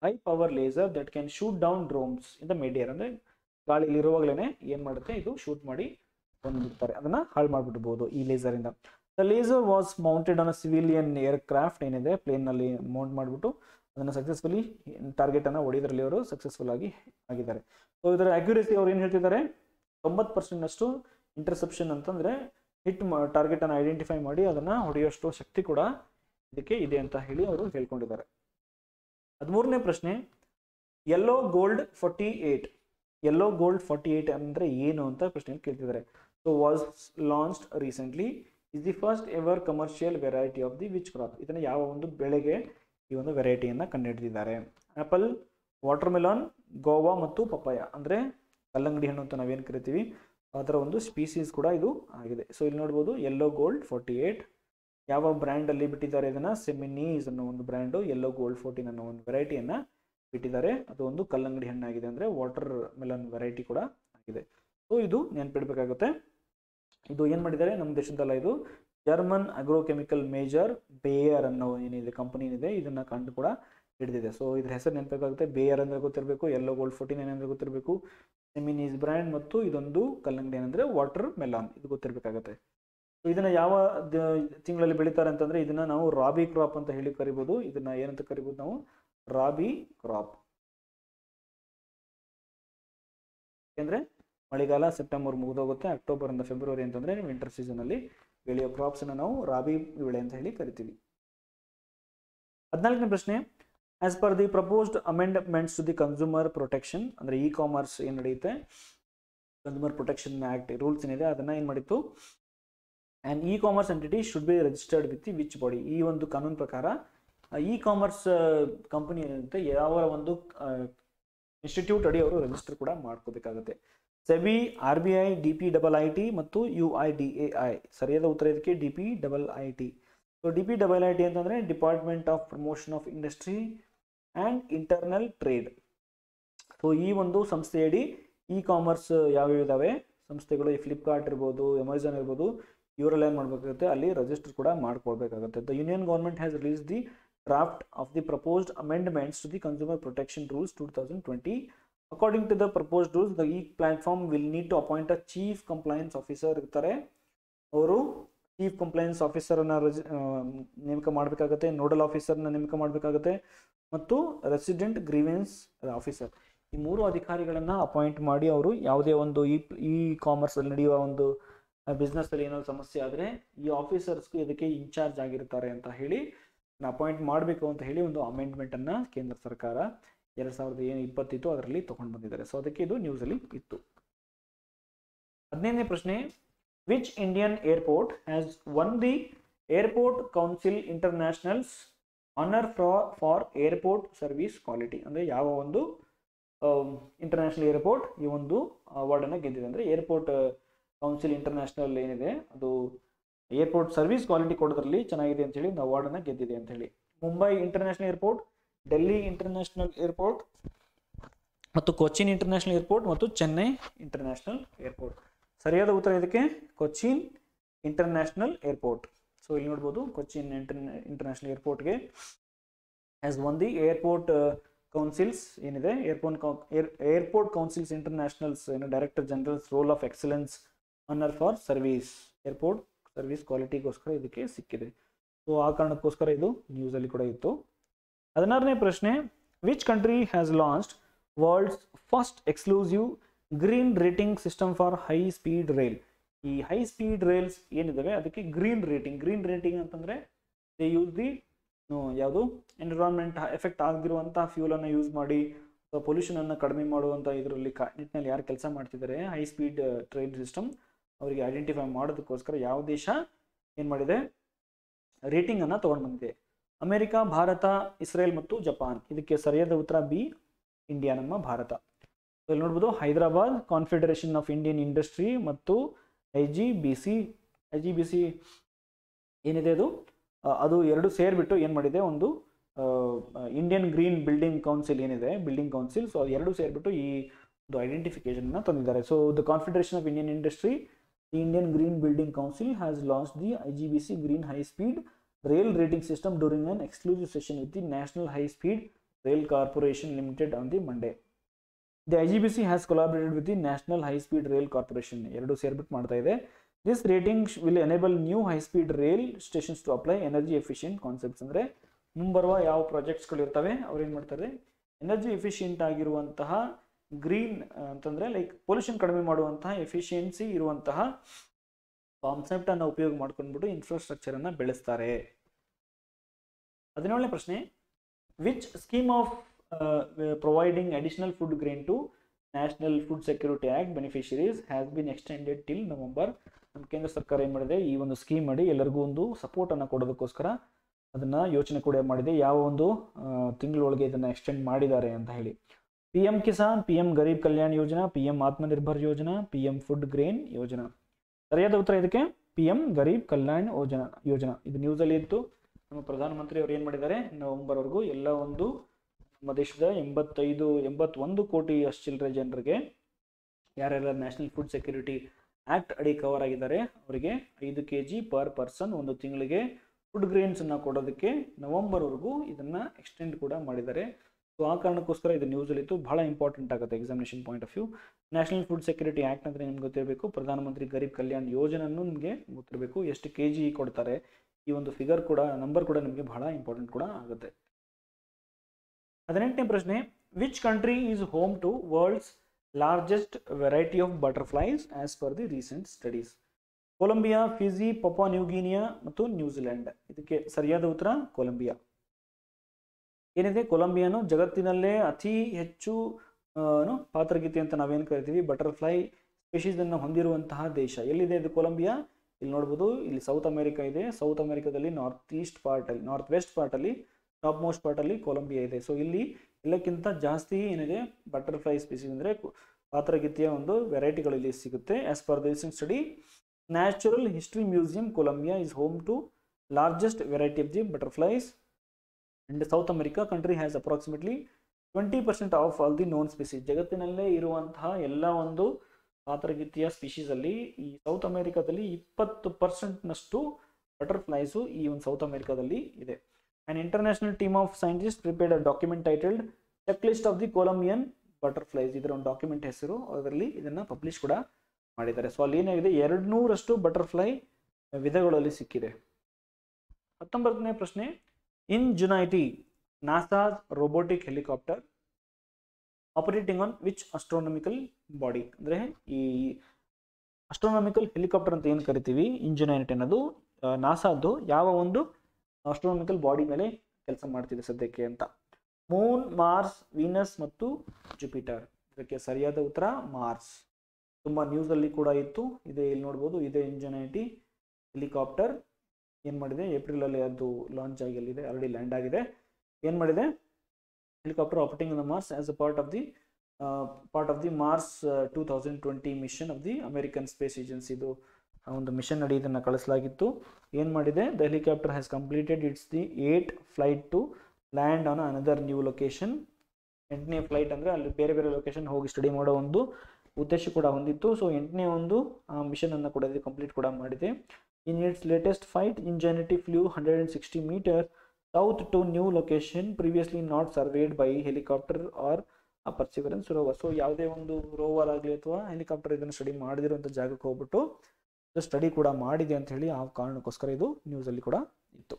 high power laser that can shoot down drones in the mid air ಅಂದರೆ ಗಾಳಿಲಿರುವಾಗಲೇ ಏನು ಮಾಡುತ್ತೆ ಇದು ಶೂಟ್ ಮಾಡಿ ಬಂದ್ಬಿಡ್ತಾರೆ ಅದನ್ನ ಹಾಳು ಮಾಡಿಬಿಡ್ಬೋದು ಈ ಲೇಸರಿಂದ the laser was mounted on a civilian aircraft ಏನಿದೆ ಪ್ಲೇನ್ನಲ್ಲಿ ಮೌಂಟ್ ಮಾಡಿಬಿಟ್ಟು ಅದನ್ನು ಸಕ್ಸಸ್ಫುಲಿ ಟಾರ್ಗೆಟನ್ನು ಹೊಡಿದ್ರಲ್ಲಿ ಅವರು ಸಕ್ಸಸ್ಫುಲ್ ಆಗಿ ಆಗಿದ್ದಾರೆ ಸೊ ಇದರ ಅಕ್ಯುರೇಸಿ ಅವ್ರು ಏನು ಹೇಳ್ತಿದ್ದಾರೆ ತೊಂಬತ್ತು ಪರ್ಸೆಂಟ್ನಷ್ಟು ಇಂಟರ್ಸೆಪ್ಷನ್ ಅಂತಂದರೆ ಹಿಟ್ ಟಾರ್ಗೆಟನ್ನು ಐಡೆಂಟಿಫೈ ಮಾಡಿ ಅದನ್ನು ಹೊಡೆಯೋಷ್ಟು ಶಕ್ತಿ ಕೂಡ ಇದಕ್ಕೆ ಇದೆ ಅಂತ ಹೇಳಿ ಅವರು ಹೇಳ್ಕೊಂಡಿದ್ದಾರೆ ಹದಿಮೂರನೇ ಪ್ರಶ್ನೆ yellow gold forty eight yellow gold forty eight ಅಂದರೆ ಏನು ಅಂತ ಪ್ರಶ್ನೆ ಕೇಳ್ತಿದ್ದಾರೆ so was launched recently is the first ever commercial variety of the which crop ಇದನ್ನು ಯಾವ ಒಂದು ಬೆಳೆಗೆ ಈ ಒಂದು ವೆರೈಟಿಯನ್ನು ಕಂಡುಹಿಡಿದಿದ್ದಾರೆ ಆ್ಯಪಲ್ ವಾಟರ್ ಮೆಲಾನ್ ಗೋವಾ ಮತ್ತು ಪಪ್ಪಾಯ ಅಂದರೆ ಕಲ್ಲಂಗಡಿ ಹಣ್ಣು ಅಂತ ನಾವೇನು ಕರಿತೀವಿ ಅದರ ಒಂದು ಸ್ಪೀಸೀಸ್ ಕೂಡ ಇದು ಆಗಿದೆ ಸೊ ಇಲ್ಲಿ ನೋಡ್ಬೋದು ಯೆಲ್ಲೋ ಗೋಲ್ಡ್ ಫೋರ್ಟಿ ಏಯ್ಟ್ ಯಾವ ಬ್ರ್ಯಾಂಡಲ್ಲಿ ಬಿಟ್ಟಿದ್ದಾರೆ ಇದನ್ನು ಸೆಮಿನೀಸ್ ಅನ್ನೋ ಒಂದು ಬ್ರ್ಯಾಂಡು ಯೆಲ್ಲೋ ಗೋಲ್ಡ್ ಫೋರ್ಟೀನ್ ಅನ್ನೋ ಒಂದು ವೆರೈಟಿಯನ್ನು ಬಿಟ್ಟಿದ್ದಾರೆ ಅದು ಒಂದು ಕಲ್ಲಂಗಡಿ ಹಣ್ಣಾಗಿದೆ ಅಂದರೆ ವಾಟರ್ ಮೆಲನ್ ವೆರೈಟಿ ಕೂಡ ಆಗಿದೆ ಸೊ ಇದು ನೆನ್ಪಿಡ್ಬೇಕಾಗುತ್ತೆ ಇದು ಏನು ಮಾಡಿದ್ದಾರೆ ನಮ್ಮ ದೇಶದಲ್ಲ ಇದು ಜರ್ಮನ್ ಅಗ್ರೋಕೆಮಿಕಲ್ ಮೇಜರ್ ಬೇಯರ್ ಅನ್ನೋ ಏನಿದೆ ಕಂಪನಿ ಏನಿದೆ ಇದನ್ನು ಕಂಡು ಕೂಡ ಹಿಡಿದಿದೆ ಸೊ ಇದ್ರ ಹೆಸರು ನೆನಪಾಗುತ್ತೆ ಬೇಯರ್ ಅಂದರೆ ಗೊತ್ತಿರಬೇಕು ಯೆಲ್ಲೋ ಗೋಲ್ಡ್ ಫೋರ್ಟೀನ್ ಏನಂದ್ರೆ ಗೊತ್ತಿರಬೇಕು ಸೆಮಿನೀಸ್ ಬ್ರ್ಯಾಂಡ್ ಮತ್ತು ಇದೊಂದು ಕಲ್ಲಂಗಡಿ ಏನಂದರೆ ವಾಟರ್ ಮೆಲಾನ್ ಇದು ಗೊತ್ತಿರಬೇಕಾಗತ್ತೆ ಸೊ ಇದನ್ನ ಯಾವ ತಿಂಗಳಲ್ಲಿ ಬೆಳೀತಾರೆ ಅಂತಂದ್ರೆ ಇದನ್ನ ನಾವು ರಾಬಿ ಕ್ರಾಪ್ ಅಂತ ಹೇಳಿ ಕರಿಬೋದು ಇದನ್ನ ಏನಂತ ಕರಿಬೋದು ನಾವು ರಾಬಿ ಕ್ರಾಪ್ ಯಾಕೆಂದ್ರೆ ಮಳೆಗಾಲ ಸೆಪ್ಟೆಂಬರ್ ಮುಗಿದೋಗುತ್ತೆ ಅಕ್ಟೋಬರ್ ಇಂದ ಫೆಬ್ರವರಿ ಅಂತಂದ್ರೆ ವಿಂಟರ್ ಸೀಸನ್ ಅಲ್ಲಿ ಬೆಳೆಯೋ ಕ್ರಾಪ್ಸ್ ಅನ್ನ ನಾವು ರಾಬಿ ಬೆಳೆ ಅಂತ ಹೇಳಿ ಕರಿತೀವಿ ಹದಿನಾಲ್ಕನೇ ಪ್ರಶ್ನೆ as per the proposed amendments to the consumer protection ಅಂದ್ರೆ ಇ ಕಾಮರ್ಸ್ ಏನು ನಡೆಯುತ್ತೆ ಕನ್ಸ್ಯೂಮರ್ ಪ್ರೊಟೆಕ್ಷನ್ ಆಕ್ಟ್ ರೂಲ್ಸ್ ಏನಿದೆ ಅದನ್ನ ಏನು ಮಾಡಿತ್ತು and e commerce entity should be registered with the which body ಈ ಒಂದು ಕಾನೂನು ಪ್ರಕಾರ ಇ ಕಾಮರ್ಸ್ ಕಂಪನಿ ಏನಿರುತ್ತೆ ಯಾವ ಒಂದು ಇನ್ಸ್ಟಿಟ್ಯೂಟ್ ಅಡಿ ಅವರು ರಿಜಿಸ್ಟರ್ ಕೂಡ ಮಾಡ್ಕೋಬೇಕಾಗುತ್ತೆ SEBI R B I D P double I T ಮತ್ತು U I D A I ಸರಿಯಾದ ಉತ್ತರ ಇದಕ್ಕೆ D P double I T so D P double I T ಅಂತಂದರೆ department of promotion of industry and internal trade so ಈ ಒಂದು ಸಂಸ್ಥೆಯಡಿ E commerce ಯಾವ್ಯಾವ ಇದಾವೆ ಸಂಸ್ಥೆಗಳು ಈ ಫ್ಲಿಪ್ಕಾರ್ಟ್ ಇರ್ಬೋದು ಅಮೆಝಾನ್ ಇರ್ಬೋದು ಇವರೆಲ್ಲ ಏನು ಮಾಡಬೇಕಾಗುತ್ತೆ ಅಲ್ಲಿ ರಿಜಿಸ್ಟರ್ ಕೂಡ ಮಾಡ್ಕೊಳ್ಬೇಕಾಗುತ್ತೆ the union government has release the draft of the proposed amendments to the consumer protection rules two thousand twenty according to the proposed rules the ಈ platform will need to appoint a chief compliance officer ಇರ್ತಾರೆ ಅವರು chief compliance ಆಫೀಸರನ್ನ ರಜಿ ನೇಮಕ ಮಾಡಬೇಕಾಗುತ್ತೆ nodal ಆಫೀಸರ್ನ ನೇಮಕ ಮಾಡಬೇಕಾಗುತ್ತೆ ಮತ್ತು resident grievance officer ಈ ಮೂರು ಅಧಿಕಾರಿಗಳನ್ನು ಅಪಾಯಿಂಟ್ ಮಾಡಿ ಅವರು ಯಾವುದೇ ಒಂದು ಈ ಇ ಕಾಮರ್ಸಲ್ಲಿ ನಡೆಯುವ ಒಂದು ಬಿಸ್ನೆಸ್ಸಲ್ಲಿ ಏನಾದ್ರು ಸಮಸ್ಯೆ ಆದರೆ ಈ ಆಫೀಸರ್ಸ್ಗೂ ಇದಕ್ಕೆ ಇನ್ಚಾರ್ಜ್ ಆಗಿರ್ತಾರೆ ಅಂತ ಹೇಳಿ ಅಪಾಯಿಂಟ್ ಮಾಡಬೇಕು ಅಂತ ಹೇಳಿ ಒಂದು ಅಮೆಂಡ್ಮೆಂಟನ್ನು ಕೇಂದ್ರ ಸರ್ಕಾರ ಎರಡು ಸಾವಿರದ ಏನು ಇಪ್ಪತ್ತಿತ್ತು ಅದರಲ್ಲಿ ತೊಗೊಂಡು ಬಂದಿದ್ದಾರೆ ಸೊ ಅದಕ್ಕೆ ಇದು ನ್ಯೂಸಲ್ಲಿ ಇತ್ತು ಹದಿನೈದನೇ ಪ್ರಶ್ನೆ which Indian airport has won the airport council internationals honour for for airport service quality ಅಂದರೆ ಯಾವ ಒಂದು ಇಂಟರ್ನ್ಯಾಷನಲ್ ಏರ್ಪೋರ್ಟ್ ಈ ಒಂದು ಅವಾರ್ಡನ್ನು ಗೆದ್ದಿದೆ ಅಂದರೆ ಏರ್ಪೋರ್ಟ್ ಕೌನ್ಸಿಲ್ ಇಂಟರ್ನ್ಯಾಷನಲ್ ಏನಿದೆ ಅದು ಏರ್ಪೋರ್ಟ್ ಸರ್ವಿಸ್ ಕ್ವಾಲಿಟಿ ಕೊಡೋದ್ರಲ್ಲಿ ಚೆನ್ನಾಗಿದೆ ಅಂತ ಹೇಳಿ ಒಂದು ಅವಾರ್ಡನ್ನು ಗೆದ್ದಿದೆ ಅಂತ ಹೇಳಿ Mumbai international airport Delhi international airport ಮತ್ತು ಕೊಚ್ಚಿನ್ ಇಂಟರ್ನ್ಯಾಷನಲ್ ಏರ್ಪೋರ್ಟ್ ಮತ್ತು ಚೆನ್ನೈ ಇಂಟರ್ನ್ಯಾಷನಲ್ ಏರ್ಪೋರ್ಟ್ ಸರಿಯಾದ ಉತ್ತರ ಇದಕ್ಕೆ ಕೊಚ್ಚಿನ್ ಇಂಟರ್ನ್ಯಾಷನಲ್ ಏರ್ಪೋರ್ಟ್ ಸೊ ಇಲ್ಲಿ ನೋಡ್ಬೋದು ಕೊಚ್ಚಿನ್ ಇಂಟರ್ ಇಂಟರ್ನ್ಯಾಷನಲ್ ಏರ್ಪೋರ್ಟ್ಗೆ as won the airport councils ಏನಿದೆ ಏರ್ಪೋರ್ಟ್ ಏರ್ಪೋರ್ಟ್ ಕೌನ್ಸಿಲ್ಸ್ ಇಂಟರ್ನ್ಯಾಷನಲ್ಸ್ ಏನು director generals role of excellence honour for service airport service ಕ್ವಾಲಿಟಿಗೋಸ್ಕರ ಇದಕ್ಕೆ ಸಿಕ್ಕಿದೆ ಸೊ ಆ ಕಾರಣಕ್ಕೋಸ್ಕರ ಇದು ನ್ಯೂಸಲ್ಲಿ ಕೂಡ ಇತ್ತು ಹದಿನಾರನೇ ಪ್ರಶ್ನೆ which country has launched world's first exclusive green rating system for high speed rail ಈ ಹೈ ಸ್ಪೀಡ್ ರೈಲ್ಸ್ ಏನಿದಾವೆ ಅದಕ್ಕೆ ಗ್ರೀನ್ ರೇಟಿಂಗ್ ಗ್ರೀನ್ ರೇಟಿಂಗ್ ಅಂತಂದರೆ ದೇ ಯೂಸ್ ದಿ ಯಾವುದು ಎನ್ವಿರಾನ್ಮೆಂಟ್ ಎಫೆಕ್ಟ್ ಆಗದಿರುವಂತಹ ಫ್ಯೂಲನ್ನು ಯೂಸ್ ಮಾಡಿ ಪೊಲ್ಯೂಷನನ್ನು ಕಡಿಮೆ ಮಾಡುವಂಥ ಇದರಲ್ಲಿ ಕಾ ನಿಟ್ಟಿನಲ್ಲಿ ಯಾರು ಕೆಲಸ ಮಾಡ್ತಿದ್ದಾರೆ ಹೈ ಸ್ಪೀಡ್ ಟ್ರೈನ್ ಸಿಸ್ಟಮ್ ಅವರಿಗೆ ಐಡೆಂಟಿಫೈ ಮಾಡೋದಕ್ಕೋಸ್ಕರ ಯಾವ ದೇಶ ಏನು ಮಾಡಿದೆ ರೇಟಿಂಗನ್ನು ತೊಗೊಂಡು ಬಂದಿದೆ ಅಮೆರಿಕ ಭಾರತ ಇಸ್ರೇಲ್ ಮತ್ತು ಜಪಾನ್ ಇದಕ್ಕೆ ಸರಿಯಾದ ಉತ್ತರ ಬಿ ಇಂಡಿಯಾ ನಮ್ಮ ಭಾರತ ಇಲ್ಲಿ ನೋಡ್ಬೋದು Hyderabad confederation of Indian industry ಮತ್ತು I G B C I G B C ಏನಿದೆ ಅದು ಅದು ಎರಡು ಸೇರಿಬಿಟ್ಟು ಏನು ಮಾಡಿದೆ ಒಂದು ಇಂಡಿಯನ್ ಗ್ರೀನ್ ಬಿಲ್ಡಿಂಗ್ ಕೌನ್ಸಿಲ್ ಏನಿದೆ ಬಿಲ್ಡಿಂಗ್ ಕೌನ್ಸಿಲ್ ಸೊ ಅದು ಎರಡು ಸೇರಿಬಿಟ್ಟು ಈ ಒಂದು ಐಡೆಂಟಿಫಿಕೇಶನ್ನ ತಂದಿದ್ದಾರೆ so the confederation of Indian industry the Indian green building council has launch the I G B C green high speed rail rating system during an exclusive session with the National High Speed Rail Corporation Limited on the Monday. The IGBC has collaborated with the National High Speed Rail Corporation. ಎರಡು ಸೇರ್ಬಿಟ್ಟು ಮಾಡ್ತಾ ಇದೆ this rating will enable new high speed rail stations to apply energy efficient concepts ಅಂದರೆ ಮುಂಬರುವ ಯಾವ ಪ್ರಾಜೆಕ್ಟ್ಸ್ಗಳು ಇರ್ತವೆ ಅವ್ರು ಏನು ಮಾಡ್ತಾರೆ ಎನರ್ಜಿ ಎಫಿಷಿಯಂಟ್ ಆಗಿರುವಂತಹ ಗ್ರೀನ್ ಅಂತಂದರೆ ಲೈಕ್ ಪೊಲ್ಯೂಷನ್ ಕಡಿಮೆ ಮಾಡುವಂತಹ ಎಫಿಷಿಯನ್ಸಿ ಇರುವಂತಹ ಕಾನ್ಸೆಪ್ಟನ್ನು ಉಪಯೋಗ ಮಾಡ್ಕೊಂಡ್ಬಿಟ್ಟು ಇನ್ಫ್ರಾಸ್ಟ್ರಕ್ಚರನ್ನು ಬೆಳೆಸ್ತಾರೆ ಹದಿನೇಳನೇ ಪ್ರಶ್ನೆ which scheme of providing additional food grain to national food security act beneficiaries has been extended till November ನಮ್ಮ ಕೇಂದ್ರ ಸರ್ಕಾರ ಏನು ಮಾಡಿದೆ ಈ ಒಂದು ಸ್ಕೀಮ್ ಮಾಡಿ ಎಲ್ಲರಿಗೂ ಒಂದು ಸಪೋರ್ಟನ್ನು ಕೊಡೋದಕ್ಕೋಸ್ಕರ ಅದನ್ನು ಯೋಚನೆ ಕೂಡ ಮಾಡಿದೆ ಯಾವ ಒಂದು ತಿಂಗಳೊಳಗೆ ಇದನ್ನು ಎಕ್ಸ್ಟೆಂಡ್ ಮಾಡಿದ್ದಾರೆ ಅಂತ ಹೇಳಿ P M Kisan P M Garib Kalyan Yojana P M Atmanirbhar ಯೋಜನಾ ಪಿ ಎಂ ಫುಡ್ ಗ್ರೇನ್ ಯೋಜನಾ ಸರಿಯಾದ ಉತ್ತರ ಇದಕ್ಕೆ ಪಿ ಎಂ ಗರೀಬ್ ಕಲ್ಯಾಣ್ ಯೋಜನಾ ಯೋಜನಾ ಇದು ನ್ಯೂಸಲ್ಲಿ ಇತ್ತು ನಮ್ಮ ಪ್ರಧಾನಮಂತ್ರಿ ಅವರು ಏನು ಮಾಡಿದ್ದಾರೆ ನವೆಂಬರ್ವರೆಗೂ ಎಲ್ಲ ಒಂದು ನಮ್ಮ ದೇಶದ ಎಂಬತ್ತೈದು ಎಂಬತ್ತೊಂದು ಕೋಟಿ ಅಷ್ಟು ಚಿಲ್ಲರೆ ಜನರಿಗೆ ಯಾರೆಲ್ಲ ನ್ಯಾಷನಲ್ ಫುಡ್ ಸೆಕ್ಯೂರಿಟಿ ಆ್ಯಕ್ಟ್ ಅಡಿ ಕವರ್ ಆಗಿದ್ದಾರೆ ಅವರಿಗೆ ಐದು ಕೆ ಜಿ ಪರ್ ಪರ್ಸನ್ ಒಂದು ತಿಂಗಳಿಗೆ ಫುಡ್ ಗ್ರೇನ್ಸನ್ನು ಕೊಡೋದಕ್ಕೆ ನವಂಬರ್ವರೆಗೂ ಇದನ್ನು ಎಕ್ಸ್ಟೆಂಡ್ ಕೂಡ ಮಾಡಿದ್ದಾರೆ ಸೊ ಆ ಕಾರಣಕ್ಕೋಸ್ಕರ ಇದು ನ್ಯೂಸಲ್ಲಿತ್ತು ಬಹಳ ಇಂಪಾರ್ಟೆಂಟ್ ಆಗುತ್ತೆ examination point of view national food security act ಅಂದರೆ ನಿಮ್ಗೆ ಗೊತ್ತಿರಬೇಕು ಪ್ರಧಾನಮಂತ್ರಿ ಗರೀಬ್ ಕಲ್ಯಾಣ್ ಯೋಜನೆಯನ್ನು ನಿಮಗೆ ಗೊತ್ತಿರಬೇಕು ಎಷ್ಟು ಕೆ ಜಿ ಕೊಡ್ತಾರೆ ಈ ಒಂದು ಫಿಗರ್ ಕೂಡ ನಂಬರ್ ಕೂಡ ನಿಮಗೆ ಬಹಳ ಇಂಪಾರ್ಟೆಂಟ್ ಕೂಡ ಆಗುತ್ತೆ ಹದಿನೆಂಟನೇ ಪ್ರಶ್ನೆ which country is home to world's largest variety of butterflies as per the recent studies Colombia Fiji Papua New Guinea ಮತ್ತು ನ್ಯೂಜಿಲೆಂಡ್ ಇದಕ್ಕೆ ಸರಿಯಾದ ಉತ್ತರ ಕೊಲಂಬಿಯಾ ಏನಿದೆ ಕೊಲಂಬಿಯಾನು ಜಗತ್ತಿನಲ್ಲೇ ಅತಿ ಹೆಚ್ಚು ಏನು ಪಾತ್ರಗೀತೆ ಅಂತ ನಾವೇನು ಕರಿತೀವಿ ಬಟರ್ಫ್ಲೈ ಸ್ಪೆಷೀಸನ್ನು ಹೊಂದಿರುವಂತಹ ದೇಶ ಎಲ್ಲಿದೆ ಇದು ಕೊಲಂಬಿಯಾ ಇಲ್ಲಿ ನೋಡ್ಬೋದು ಇಲ್ಲಿ ಸೌತ್ ಅಮೆರಿಕಾ ಇದೆ ಸೌತ್ ಅಮೆರಿಕಾದಲ್ಲಿ ನಾರ್ತ್ ಈಸ್ಟ್ ಪಾರ್ಟಲ್ಲಿ ನಾರ್ತ್ ವೆಸ್ಟ್ ಪಾರ್ಟಲ್ಲಿ ಟಾಪ್ ಮೋಸ್ಟ್ ಪಾರ್ಟಲ್ಲಿ ಕೊಲಂಬಿಯಾ ಇದೆ ಸೊ ಇಲ್ಲಿ ಎಲ್ಲಕ್ಕಿಂತ ಜಾಸ್ತಿ ಏನಿದೆ ಬಟರ್ಫ್ಲೈ ಸ್ಪೀಸೀಸ್ ಅಂದರೆ ಪಾತ್ರಗೀತೆಯ ಒಂದು ವೆರೈಟಿಗಳು ಇಲ್ಲಿ ಸಿಗುತ್ತೆ as per the recent study natural history museum Colombia is home to largest variety of the butterflies and South America country has approximately twenty percent of all the known species ಜಗತ್ತಿನಲ್ಲೇ ಇರುವಂತಹ ಎಲ್ಲ ಒಂದು ಪಾತ್ರಗೀತೆಯ ಸ್ಪೀಶೀಸಲ್ಲಿ ಈ ಸೌತ್ ಅಮೆರಿಕಾದಲ್ಲಿ ಇಪ್ಪತ್ತು ಪರ್ಸೆಂಟ್ನಷ್ಟು butterflies ಈ ಒಂದು ಸೌತ್ ಅಮೆರಿಕಾದಲ್ಲಿ ಇದೆ and international team of scientist prepared a document titled checklist of the Colombian butterflies ಇದರ ಒಂದು ಡಾಕ್ಯುಮೆಂಟ್ ಹೆಸರು ಅದರಲ್ಲಿ ಇದನ್ನು ಪಬ್ಲಿಷ್ ಕೂಡ ಮಾಡಿದ್ದಾರೆ ಸೊ ಅಲ್ಲಿ ಏನಾಗಿದೆ ಎರಡು ನೂರಷ್ಟು ಬಟರ್ಫ್ಲೈ ವಿಧಗಳಲ್ಲಿ ಸಿಕ್ಕಿದೆ ಹತ್ತೊಂಬತ್ತನೇ ಪ್ರಶ್ನೆ Ingenuity NASA's robotic helicopter operating on which astronomical body ಅಂದರೆ ಈ ಅಸ್ಟ್ರೋನಾಮಿಕಲ್ ಹೆಲಿಕಾಪ್ಟರ್ ಅಂತ ಏನು ಕರಿತೀವಿ ಇಂಜುನೈಟ್ ಅನ್ನೋದು ನಾಸಾದ್ದು ಯಾವ ಒಂದು ಅಸ್ಟ್ರೋನಾಮಿಕಲ್ ಬಾಡಿ ಮೇಲೆ ಕೆಲಸ ಮಾಡ್ತಿದೆ ಸದ್ಯಕ್ಕೆ ಅಂತ ಮೂನ್ ಮಾರ್ಸ್ ವೀನಸ್ ಮತ್ತು ಜುಪಿಟರ್ ಇದಕ್ಕೆ ಸರಿಯಾದ ಉತ್ತರ ಮಾರ್ಸ್ ತುಂಬ ನ್ಯೂಸಲ್ಲಿ ಕೂಡ ಇತ್ತು ಇದೆ ಇಲ್ಲಿ ನೋಡ್ಬೋದು ಇದೆ ಇಂಜುನೈಟಿ ಹೆಲಿಕಾಪ್ಟರ್ ಏನು ಮಾಡಿದೆ ಏಪ್ರಿಲಲ್ಲಿ ಅದು ಲಾಂಚ್ ಆಗಿ ಅಲ್ಲಿದೆ ಆಲ್ರೆಡಿ ಲ್ಯಾಂಡ್ ಆಗಿದೆ ಏನು ಮಾಡಿದೆ helicopter operating the Mars as a part of the part of the Mars two thousand twenty mission of the American space ಏಜೆನ್ಸಿದು ಒಂದು ಮಿಷನ್ ಅಡಿ ಇದನ್ನು ಕಳಿಸಲಾಗಿತ್ತು ಏನು ಮಾಡಿದೆ the helicopter has completed its the eight flight to land on another new location ಎಂಟನೇ flight ಅಂದರೆ ಅಲ್ಲಿ ಬೇರೆ ಬೇರೆ ಲೊಕೇಶನ್ ಹೋಗಿ ಸ್ಟಡಿ ಮಾಡೋ ಒಂದು ಉದ್ದೇಶ ಕೂಡ ಹೊಂದಿತ್ತು ಸೊ ಎಂಟನೇ ಒಂದು ಮಿಷನನ್ನು ಕೂಡ ಇದು ಕಂಪ್ಲೀಟ್ ಕೂಡ ಮಾಡಿದೆ in its latest flight Ingenuity flew hundred and sixty metre south to new location previously not surveyed by helicopter or a Perseverance rover so ಯಾವುದೇ ಒಂದು ರೋವರ್ ಆಗಲಿ ಅಥವಾ ಹೆಲಿಕಾಪ್ಟರ್ ಇದನ್ನು ಸ್ಟಡಿ ಮಾಡದಿರುವಂಥ ಜಾಗಕ್ಕೆ ಹೋಗ್ಬಿಟ್ಟು ಸ್ಟಡಿ ಕೂಡ ಮಾಡಿದೆ ಅಂತ ಹೇಳಿ ಆ ಕಾರಣಕ್ಕೋಸ್ಕರ ಇದು ನ್ಯೂಸಲ್ಲಿ ಕೂಡ ಇತ್ತು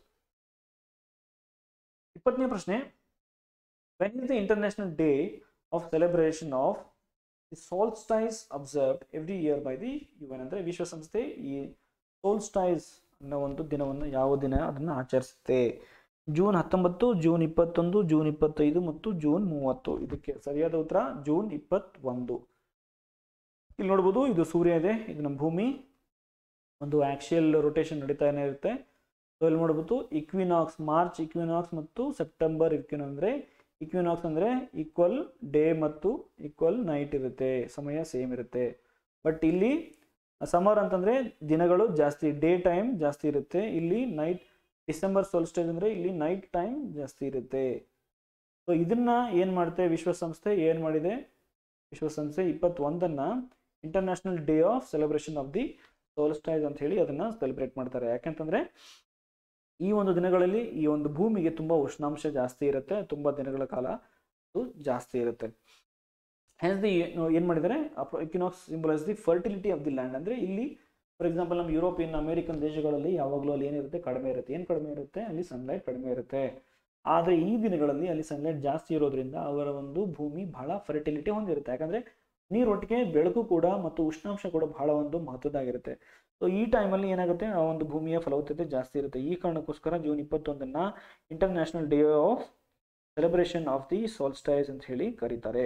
ಇಪ್ಪತ್ತನೇ ಪ್ರಶ್ನೆ when is the international day of celebration of the solstice observed every year by the U N ಅಂದರೆ ವಿಶ್ವಸಂಸ್ಥೆ ಈ ಸೋಲ್ಸ್ಟೈಸ್ ಅನ್ನೋ ಒಂದು ದಿನವನ್ನು ಯಾವ ದಿನ ಅದನ್ನು ಆಚರಿಸುತ್ತೆ ಜೂನ್ ಹತ್ತೊಂಬತ್ತು ಜೂನ್ ಇಪ್ಪತ್ತೊಂದು ಜೂನ್ ಇಪ್ಪತ್ತೈದು ಮತ್ತು ಜೂನ್ ಮೂವತ್ತು ಇದಕ್ಕೆ ಸರಿಯಾದ ಉತ್ತರ ಜೂನ್ ಇಪ್ಪತ್ತೊಂದು ಇಲ್ಲಿ ನೋಡ್ಬೋದು ಇದು ಸೂರ್ಯ ಇದೆ ಇದು ನಮ್ಮ ಭೂಮಿ ಒಂದು ಆಕ್ಸಿಯಲ್ ರೊಟೇಷನ್ ನಡೀತಾನೆ ಇರುತ್ತೆ ಸೊ ಇಲ್ಲಿ ನೋಡ್ಬೋದು ಇಕ್ವಿನಾಕ್ಸ್ ಮಾರ್ಚ್ ಇಕ್ವಿನಾಕ್ಸ್ ಮತ್ತು ಸೆಪ್ಟೆಂಬರ್ ಇಕ್ವಿನ್ ಅಂದರೆ ಇಕ್ವಿನಾಕ್ಸ್ ಅಂದರೆ ಈಕ್ವಲ್ ಡೇ ಮತ್ತು ಈಕ್ವಲ್ ನೈಟ್ ಇರುತ್ತೆ ಸಮಯ ಸೇಮ್ ಇರುತ್ತೆ ಬಟ್ ಇಲ್ಲಿ ಸಮರ್ ಅಂತಂದರೆ ದಿನಗಳು ಜಾಸ್ತಿ ಡೇ ಟೈಮ್ ಜಾಸ್ತಿ ಇರುತ್ತೆ ಇಲ್ಲಿ ನೈಟ್ ಡಿಸೆಂಬರ್ ಸೋಲ್ಸ್ಟೇಜ್ ಅಂದರೆ ಇಲ್ಲಿ ನೈಟ್ ಟೈಮ್ ಜಾಸ್ತಿ ಇರುತ್ತೆ ಸೊ ಇದನ್ನ ಏನು ಮಾಡುತ್ತೆ ವಿಶ್ವಸಂಸ್ಥೆ ಏನು ಮಾಡಿದೆ ವಿಶ್ವಸಂಸ್ಥೆ ಇಪ್ಪತ್ತೊಂದನ್ನು international day of celebration of the solstice ಅಂತ ಹೇಳಿ ಅದನ್ನು ಸೆಲೆಬ್ರೇಟ್ ಮಾಡ್ತಾರೆ ಯಾಕೆಂತಂದರೆ ಈ ಒಂದು ದಿನಗಳಲ್ಲಿ ಈ ಒಂದು ಭೂಮಿಗೆ ತುಂಬ ಉಷ್ಣಾಂಶ ಜಾಸ್ತಿ ಇರುತ್ತೆ ತುಂಬ ದಿನಗಳ ಕಾಲ ಅದು ಜಾಸ್ತಿ ಇರುತ್ತೆ ಹೆನ್ಸ್ ದಿ ಏನು ಮಾಡಿದ್ದಾರೆ equinox symbolise the fertility of the land ಅಂದರೆ ಇಲ್ಲಿ ಫಾರ್ ಎಕ್ಸಾಂಪಲ್ ನಮ್ಮ ಯುರೋಪಿಯನ್ ಅಮೇರಿಕನ್ ದೇಶಗಳಲ್ಲಿ ಯಾವಾಗಲೂ ಅಲ್ಲಿ ಏನಿರುತ್ತೆ ಕಡಿಮೆ ಇರುತ್ತೆ ಏನು ಕಡಿಮೆ ಇರುತ್ತೆ ಅಲ್ಲಿ ಸನ್ಲೈಟ್ ಕಡಿಮೆ ಇರುತ್ತೆ ಆದರೆ ಈ ದಿನಗಳಲ್ಲಿ ಅಲ್ಲಿ ಸನ್ಲೈಟ್ ಜಾಸ್ತಿ ಇರೋದ್ರಿಂದ ಅವರ ಒಂದು ಭೂಮಿ ಬಹಳ ಫರ್ಟಿಲಿಟಿ ಹೊಂದಿರುತ್ತೆ ಯಾಕಂದರೆ ನೀರೊಟ್ಟಿಗೆ ಬೆಳಕು ಕೂಡ ಮತ್ತು ಉಷ್ಣಾಂಶ ಕೂಡ ಬಹಳ ಒಂದು ಮಹತ್ವದಾಗಿರುತ್ತೆ ಸೊ ಈ ಟೈಮಲ್ಲಿ ಏನಾಗುತ್ತೆ ಆ ಒಂದು ಭೂಮಿಯ ಫಲವತ್ತತೆ ಜಾಸ್ತಿ ಇರುತ್ತೆ ಈ ಕಾರಣಕ್ಕೋಸ್ಕರ ಜೂನ್ ಇಪ್ಪತ್ತೊಂದನ್ನ international day of celebration of the solstice ಅಂತ ಹೇಳಿ ಕರೀತಾರೆ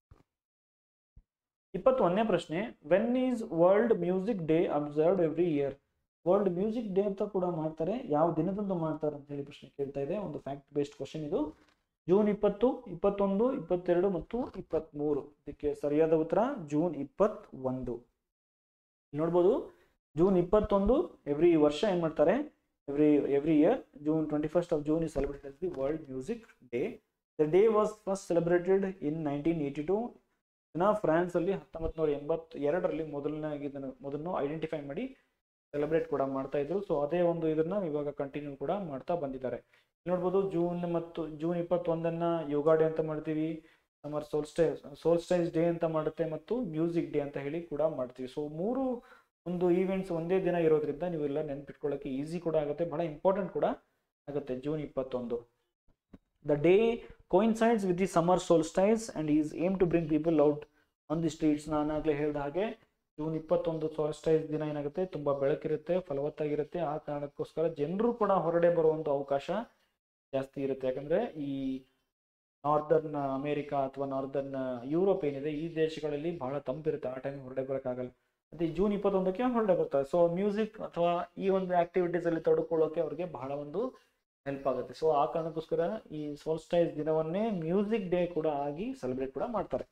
ಇಪ್ಪತ್ತೊಂದನೇ ಪ್ರಶ್ನೆ when is world music day observed every year world music day ಅಂತ ಕೂಡ ಮಾಡ್ತಾರೆ ಯಾವ ದಿನದಂದು ಮಾಡ್ತಾರೆ ಅಂತ ಹೇಳಿ ಪ್ರಶ್ನೆ ಕೇಳ್ತಾ ಇದೆ ಒಂದು ಫ್ಯಾಕ್ಟ್ ಬೇಸ್ಡ್ ಕ್ವಶನ್ ಇದು ಜೂನ್ ಇಪ್ಪತ್ತು ಇಪ್ಪತ್ತೊಂದು ಇಪ್ಪತ್ತೆರಡು ಮತ್ತು ಇಪ್ಪತ್ತ್ಮೂರು ಇದಕ್ಕೆ ಸರಿಯಾದ ಉತ್ತರ ಜೂನ್ ಇಪ್ಪತ್ತ್ ಒಂದು ನೋಡ್ಬೋದು ಜೂನ್ ಇಪ್ಪತ್ತೊಂದು ಎವ್ರಿ ವರ್ಷ ಏನು ಮಾಡ್ತಾರೆ every every year June twenty first of June is celebrated the world music day the day was first celebrated in nineteen eighty two ಇದನ್ನ ಫ್ರಾನ್ಸಲ್ಲಿ ಹತ್ತೊಂಬತ್ತು ನೂರ ಎಂಬತ್ತು ಎರಡರಲ್ಲಿ ಮೊದಲನೇ ಇದನ್ನು ಮೊದಲು ಐಡೆಂಟಿಫೈ ಮಾಡಿ ಸೆಲೆಬ್ರೇಟ್ ಕೂಡ ಮಾಡ್ತಾ ಇದ್ರು ಸೊ ಅದೇ ಒಂದು ಇದನ್ನ ಇವಾಗ ಕಂಟಿನ್ಯೂ ಕೂಡ ಮಾಡ್ತಾ ಬಂದಿದ್ದಾರೆ ನೋಡ್ಬೋದು ಜೂನ್ ಮತ್ತು ಜೂನ್ ಇಪ್ಪತ್ತೊಂದನ್ನ ಯೋಗ ಡೇ ಅಂತ ಮಾಡ್ತೀವಿ ಸಮರ್ ಸೋಲ್ಸ್ಟೈಸ್ ಸೋಲ್ಸ್ಟೈಸ್ ಡೇ ಅಂತ ಮಾಡುತ್ತೆ ಮತ್ತು ಮ್ಯೂಸಿಕ್ ಡೇ ಅಂತ ಹೇಳಿ ಕೂಡ ಮಾಡ್ತೀವಿ ಸೊ ಮೂರು ಒಂದು ಈವೆಂಟ್ಸ್ ಒಂದೇ ದಿನ ಇರೋದ್ರಿಂದ ನೀವೆಲ್ಲ ನೆನ್ಪಿಟ್ಕೊಳ್ಳೋಕೆ ಈಸಿ ಕೂಡ ಆಗುತ್ತೆ ಬಹಳ ಇಂಪಾರ್ಟೆಂಟ್ ಕೂಡ ಆಗುತ್ತೆ ಜೂನ್ ಇಪ್ಪತ್ತೊಂದು the day coincides with the summer solstice and is aim to bring people out on the streets ನಾನಾಗಲೇ ಹೇಳಿದ ಹಾಗೆ ಜೂನ್ ಇಪ್ಪತ್ತೊಂದು ಸೋಲ್ಸ್ಟೈಸ್ ದಿನ ಏನಾಗುತ್ತೆ ತುಂಬ ಬೆಳಕಿರುತ್ತೆ ಫಲವತ್ತಾಗಿರುತ್ತೆ ಆ ಕಾರಣಕ್ಕೋಸ್ಕರ ಜನರು ಕೂಡ ಹೊರಗಡೆ ಬರುವಂಥ ಅವಕಾಶ ಜಾಸ್ತಿ ಇರುತ್ತೆ ಯಾಕಂದರೆ ಈ ನಾರ್ದರ್ನ್ ಅಮೇರಿಕಾ ಅಥವಾ ನಾರ್ದರ್ನ್ ಯುರೋಪ್ ಏನಿದೆ ಈ ದೇಶಗಳಲ್ಲಿ ಬಹಳ ತಂಪಿರುತ್ತೆ ಆ ಟೈಮ್ ಹೊರಗಡೆ ಬರೋಕ್ಕಾಗಲ್ಲ ಮತ್ತು ಜೂನ್ ಇಪ್ಪತ್ತೊಂದಕ್ಕೆ ಹೊರಗಡೆ ಬರ್ತಾರೆ ಸೊ ಮ್ಯೂಸಿಕ್ ಅಥವಾ ಈ ಒಂದು ಆಕ್ಟಿವಿಟೀಸಲ್ಲಿ ತೊಡಕೊಳ್ಳೋಕೆ ಅವ್ರಿಗೆ ಬಹಳ ಒಂದು ಹೆಲ್ಪ್ ಆಗುತ್ತೆ ಸೊ ಆ ಕಾರಣಕ್ಕೋಸ್ಕರ ಈ ಸೋಲ್ಸ್ಟೈಸ್ ದಿನವನ್ನೇ ಮ್ಯೂಸಿಕ್ ಡೇ ಕೂಡ ಆಗಿ ಸೆಲೆಬ್ರೇಟ್ ಕೂಡ ಮಾಡ್ತಾರೆ